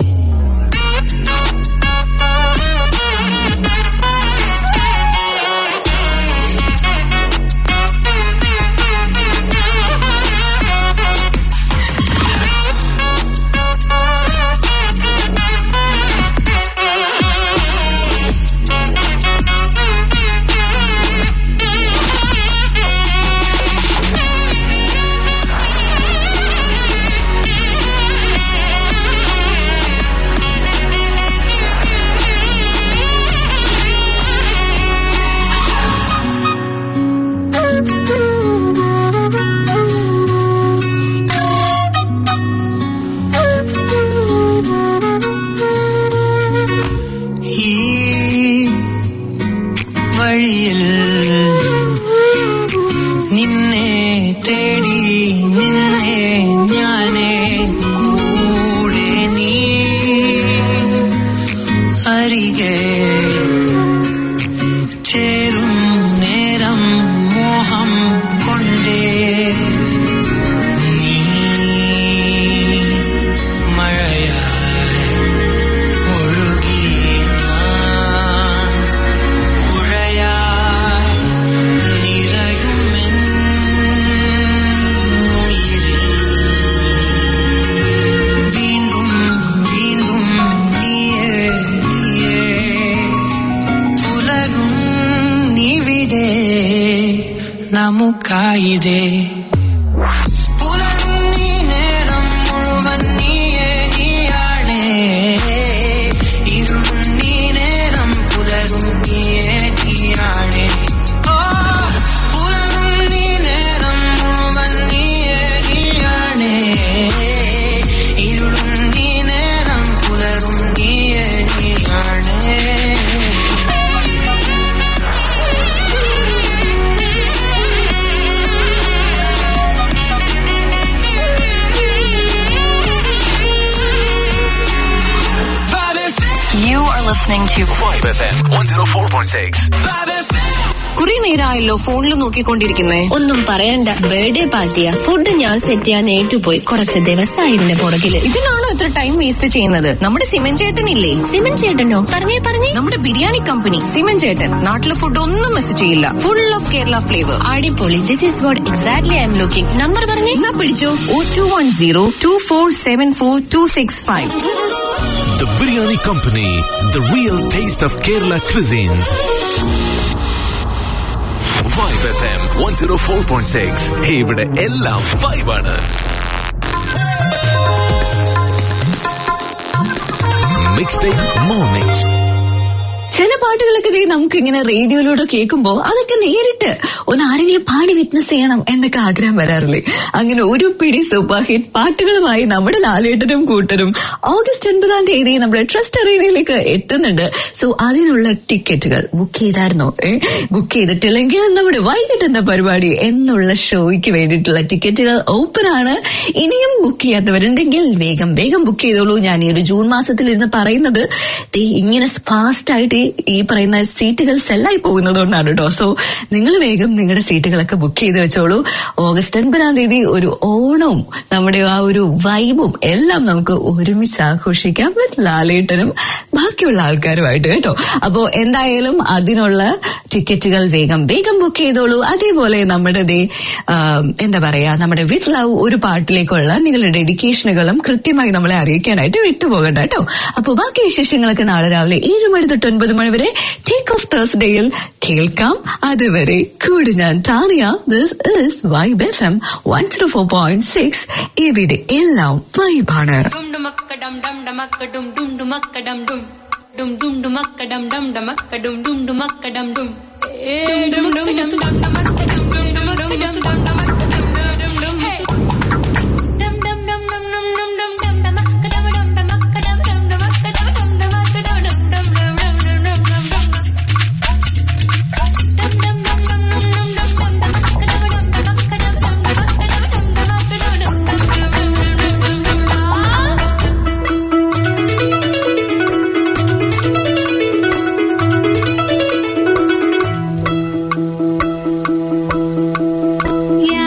ഈ വഴിയിൽ നിന്നെ തേടി നിന്നെ ഞാനേ കൂടെ നീ അരികെ ചേരും നേരം മോഹം കൊണ്ടേ നീ മഴയായി ഒഴുകി ഞാൻ പുഴയായി നിറയുമെൻ ഉയിരിൽ. വീണ്ടും വീണ്ടും നീയേ നീയേ പുലരും നിവിടെ നമുക്കായിതേ പുലരും നീ നേരം മുഴുവൻ നീയേ നീയാണേ ഇരുളും നീ നേരം പുലരും നീയേ നീയാണേ ഓ, പുലരും നീ നേരം മുഴുവൻ നീയേ നീയാണേ ഇരുളും നീ നേരം പുലരും നീയേ നീയാണേ You are listening to Vibe FM 104.6. കുറെ നേരമായല്ലോ ഫോണിൽ നോക്കിക്കൊണ്ടിരിക്കുന്നേ ഒന്നും പറയണ്ട ബർത്ത്ഡേ പാർട്ടിയാ ഫുഡ് ഞാൻ സെറ്റ് ചെയ്യാൻ ഏറ്റുപോയി കുറച്ച് ദിവസമായി ഇതിന്റെ പുറകില് ഇതിനാണോ ഇത്ര ടൈം വേസ്റ്റ് ചെയ്യുന്നത് നമ്മുടെ സിമൻ ചേട്ടനില്ലേ സിമൻ ചേട്ടനോ പറഞ്ഞേ പറഞ്ഞേ നമ്മുടെ ബിരിയാണി കമ്പനി സിമൻ ചേട്ടൻ നാട്ടിലെ ഫുഡ് ഒന്നും മിസ് ചെയ്യില്ല ഫുൾ ഓഫ് കേരള ഫ്ലേവർ അടിപൊളി this is what exactly I'm looking number പറഞ്ഞേ എന്നാ പിടിച്ചോ oh two one zero two four seven four two six five The Biryani Company, the real taste of Kerala cuisines. Vibe FM 104.6. ഇവിടെ എല്ലാം വൈബാണ് mix type morning ചില പാട്ടുകളൊക്കെ ദേ നമുക്ക് ഇങ്ങനെ റേഡിയോയിലൂടെ കേൾക്കുമ്പോ അതൊക്കെ നേരിട്ട് ഒന്ന് ആരെങ്കിലും പാടി വിറ്റ്നസ് ചെയ്യണം എന്നൊക്കെ ആഗ്രഹം വരാറില്ലേ അങ്ങനെ ഒരു പിടി സൂപ്പർ ഹിറ്റ് പാട്ടുകളുമായി നമ്മുടെ ലാലേട്ടനും കൂട്ടരും ഓഗസ്റ്റ് ഒൻപതാം തീയതി നമ്മുടെ ട്രസ്റ്റ് അറേനയിലേക്ക് എത്തുന്നുണ്ട് സോ അതിനുള്ള ടിക്കറ്റുകൾ ബുക്ക് ചെയ്തായിരുന്നോ ഏ ബുക്ക് ചെയ്തിട്ടില്ലെങ്കിൽ നമ്മുടെ വൈകിട്ട് എന്ന പരിപാടി എന്നുള്ള ഷോയ്ക്ക് വേണ്ടിയിട്ടുള്ള ടിക്കറ്റുകൾ ഓപ്പൺ ആണ് ഇനിയും ബുക്ക് ചെയ്യാത്തവരുണ്ടെങ്കിൽ വേഗം വേഗം ബുക്ക് ചെയ്തോളൂ ഞാൻ ഈ ഒരു ജൂൺ മാസത്തിൽ ഇരുന്ന് പറയുന്നത് ദേ ഇങ്ങനെ ഫാസ്റ്റ് ആയിട്ട് ഈ- ഈ പറയുന്ന സീറ്റുകൾ സെല്ലായി പോകുന്നതുകൊണ്ടാണ് കേട്ടോ സോ നിങ്ങൾ വേഗം നിങ്ങളുടെ സീറ്റുകളൊക്കെ ബുക്ക് ചെയ്ത് വെച്ചോളൂ ഓഗസ്റ്റ് ഒൻപതാം തീയതി ഒരു ഓണവും നമ്മുടെ ആ ഒരു വൈബും എല്ലാം നമുക്ക് ഒരുമിച്ച് ആഘോഷിക്കാം വിത്ത് ലാലേട്ടനും ബാക്കിയുള്ള ആൾക്കാരുമായിട്ട് കേട്ടോ അപ്പോ എന്തായാലും അതിനുള്ള ടിക്കറ്റുകൾ വേഗം വേഗം ബുക്ക് ചെയ്തോളൂ അതേപോലെ നമ്മുടെ ദേ ആ, എന്താ പറയാ നമ്മുടെ വിത്ത് ലവ് ഒരു പാട്ടിലേക്കുള്ള നിങ്ങളുടെ ഡെഡിക്കേഷനുകളും കൃത്യമായി നമ്മളെ അറിയിക്കാനായിട്ട് വിട്ടുപോകണ്ട കേട്ടോ അപ്പൊ ബാക്കി വിശേഷങ്ങളൊക്കെ നാളെ രാവിലെ ഏഴ് മണി തൊട്ട് ഒൻപത് മണി വരെ ടേക്ക് ഓഫ് തേഴ്സ്ഡേയിൽ കേൾക്കാം അതുവരെ കൂടി ഞാൻ Taria this is vibe F M one zero four point six ഇവിടെ എല്ലാം വൈബാണ് dum dumakka dum dum dumakka dum dum dumakka dum dum dum dum dumakka dum dum dumakka dum dum dumakka dum dum eh dum dum dum dum dumakka dum dum dum dum dum dum dumakka dum dum dum hey dum dum dum dum dum dum dum dum dumakka dum dum dumakka dum dum dumakka dum dum dumakka dum dum dum dum dum dum dum dum dum yeah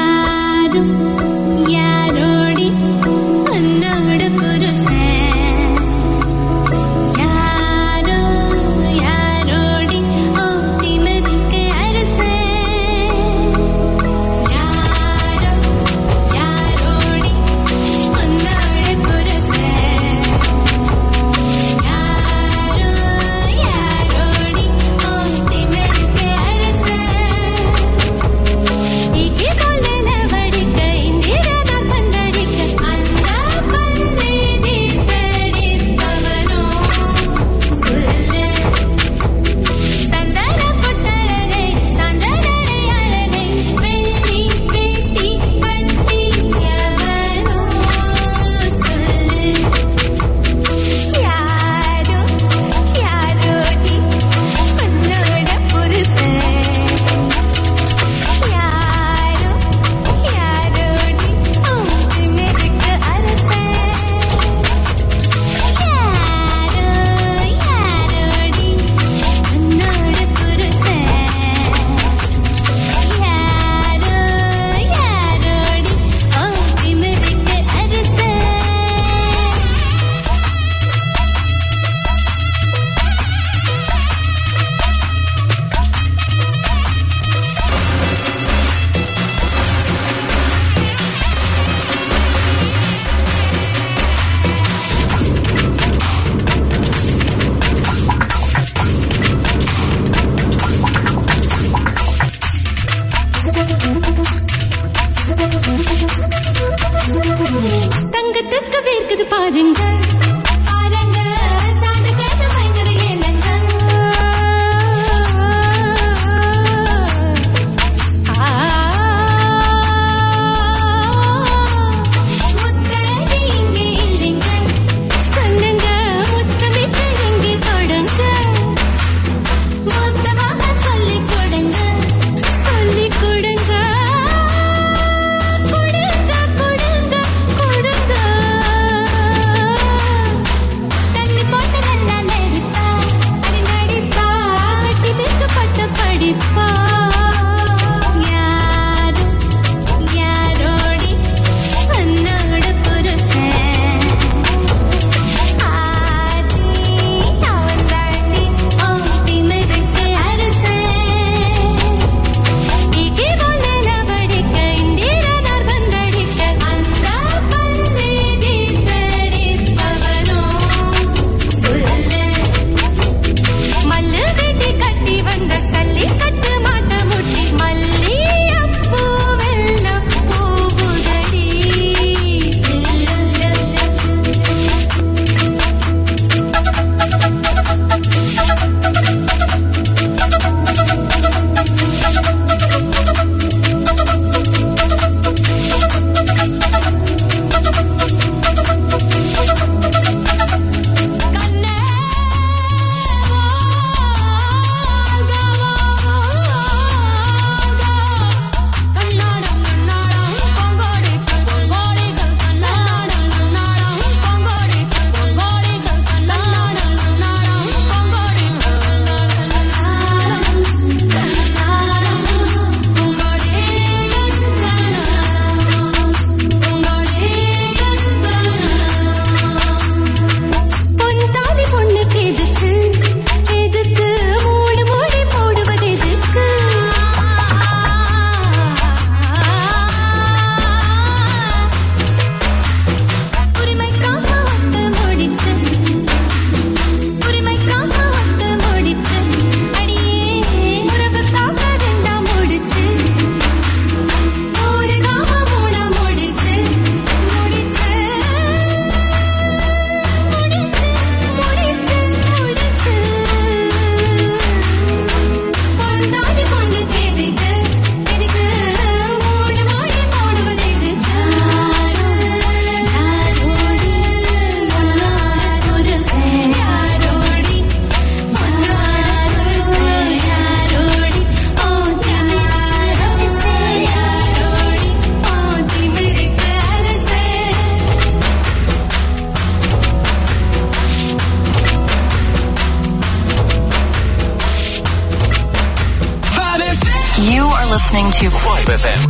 are listening to Vibe FM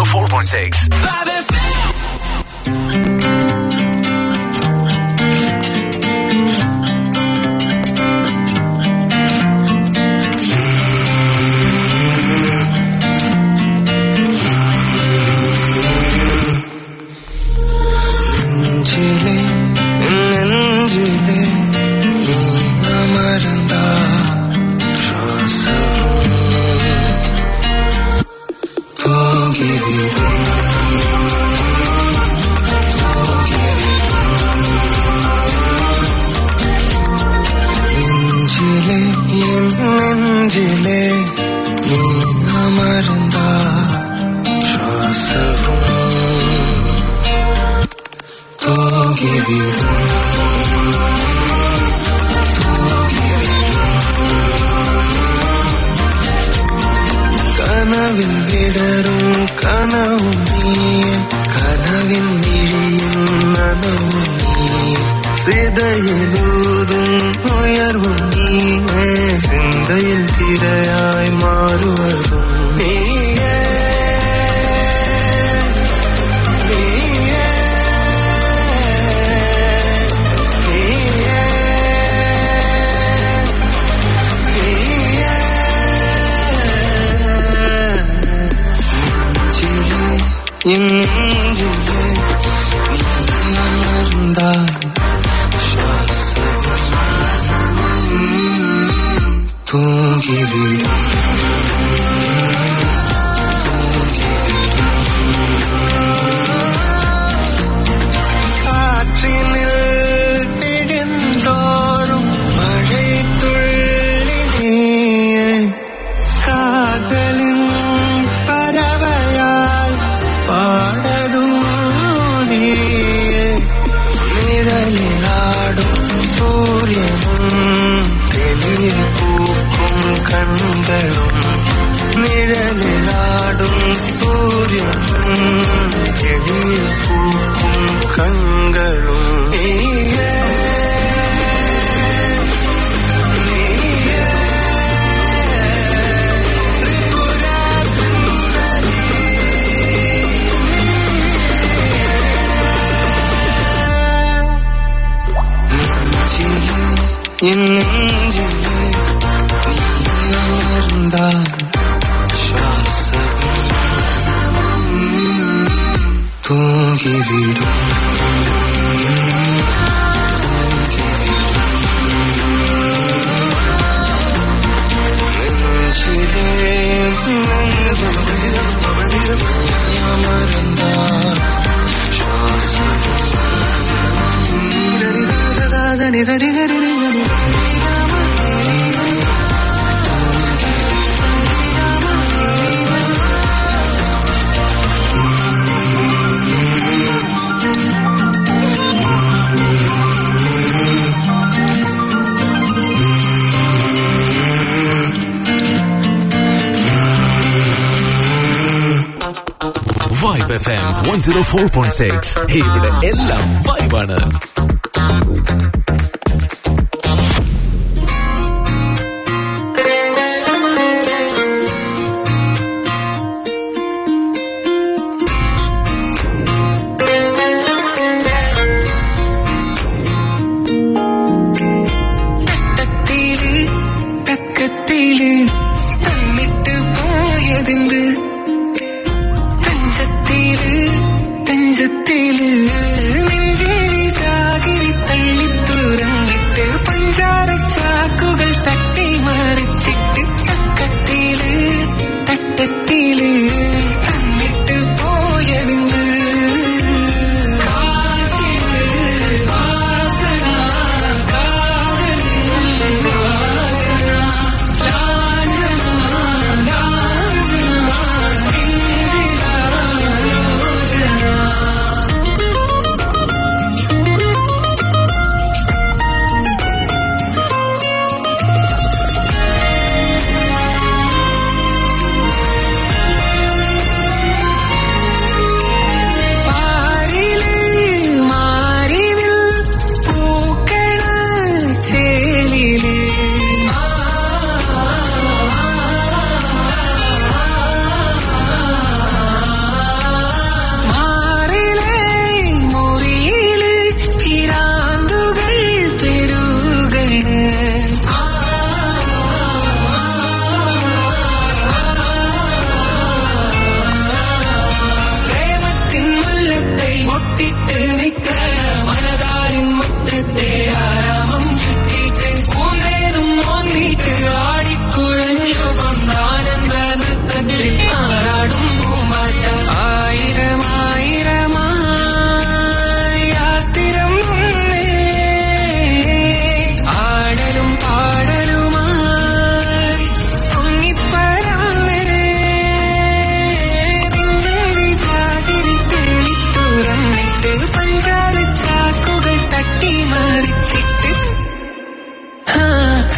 104.6. നെഞ്ചിലെ നെഞ്ചിലെ നീ അമർന്ന ശ്വാസവും തൂകിവിടും നെഞ്ചിലെ N നെഞ്ചിലെ നീ അമർന്ന ശ്വാസവും തൂകിവിടും കനവിൽ വിടരും കനവും നീയെ കനവിൻ വിഴിയും നനവും നീയെ സിതയിലൂതും ഉയർവും നീയെ ചിന്തയിൽ തിരയായി മാറുവതും നീയേ നീയേ നീയേ നെഞ്ചിലെ എൻ നെഞ്ചിലെ നീ അമർന്താൽ ശ്വാസവും തൂകിവിടും കാற்றிനിൽ പിടിന്തോറും മഴത്തുള്ളി നീയെ കാതലിൻ പറവയായി പാടതും നീയെ നിഴലിലാടും സൂര്യനും തെളിയിൽ പൂക്കും കണ്ണുകളും നിഴലിലാടും സൂര്യനും തെളിയിൽ പൂക്കും കണ്ണുകളും നീയേ എൻ നെഞ്ചിലെ നീ അമർന്താൽ ശ്വാസവും തൂകിവിടും നെഞ്ചിലെ നെഞ്ചിലെ നീ അമർന്താൽ Vibe FM 104.6. ഇവിടെ എല്ലാം വൈബാണ് തട്ടത്തില് തക്കത്തില് തന്നിട്ട് പോയതെന്ത് തഞ്ചത്തില് തഞ്ചത്തില് നെഞ്ചിലി ജാകിരി തള്ളി തുറന്നിട്ട് പഞ്ചാര ചാക്കുകൾ തട്ടി മറിച്ചിട്ട് തക്കത്തില് തട്ടത്തില് തന്നിട്ട് പോയതെന്ത് കാറ്റില് വാസന കാതലിൽ വാസന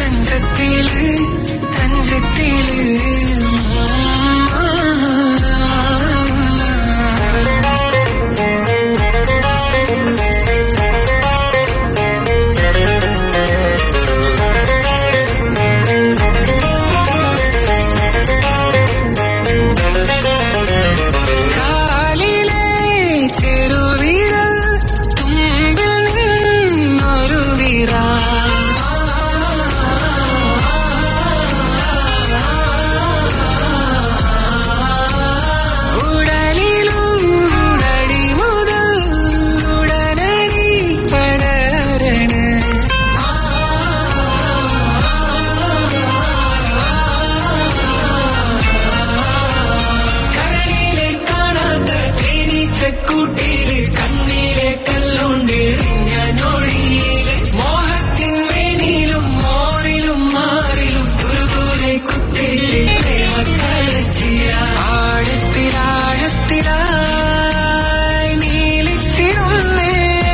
തഞ്ചത്തില് തഞ്ചത്തില് കാലിലെ ചെറുവിരൽ തുമ്പിൽ നിന്നൊരു വിരാ ഉടലിലും ഉടടി മുതൽ ഉടനടി പടരണ കരളിലെ കാണാത്ത തേനീച്ചക്കൂട്ടില് കണ്ണിലെ കല്ലുണ്ട് ഞാനൊഴിയില് മോഹത്തിൻ വേണിയിലും മോറിലും മാറിലും തുരുതൂരെ കുത്തേറ്റ് പ്രേമ കടച്ചിയ ആഴത്തിലാഴത്തിലായി നീലിച്ചിടുന്നേ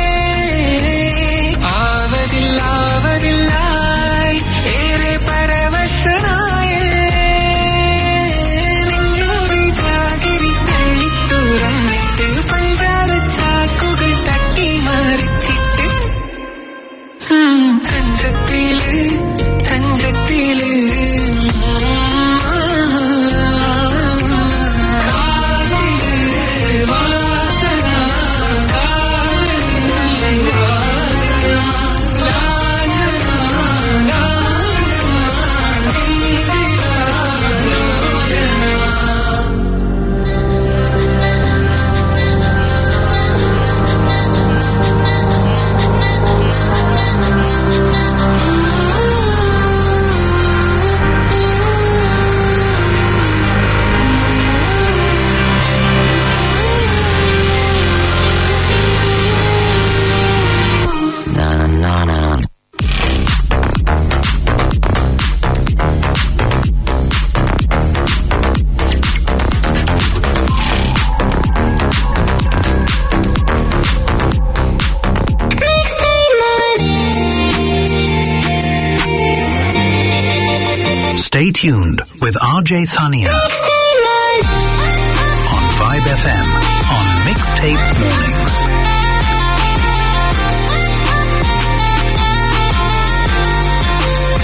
ആവതില്ലാവതില്ലായി ഏറെ പരവശനായേ നെഞ്ചോടി ചാകിരി തള്ളി തുറന്നിട്ട് പഞ്ചാര ചാക്കുകൾ തട്ടി മറിച്ചിട്ട് തഞ്ചത്തില് തഞ്ചത്തില് കാതില് വാസന കാതില് വാസന Na na na. Stay tuned with RJ Thania on Vibe FM on Mixtape Mornings.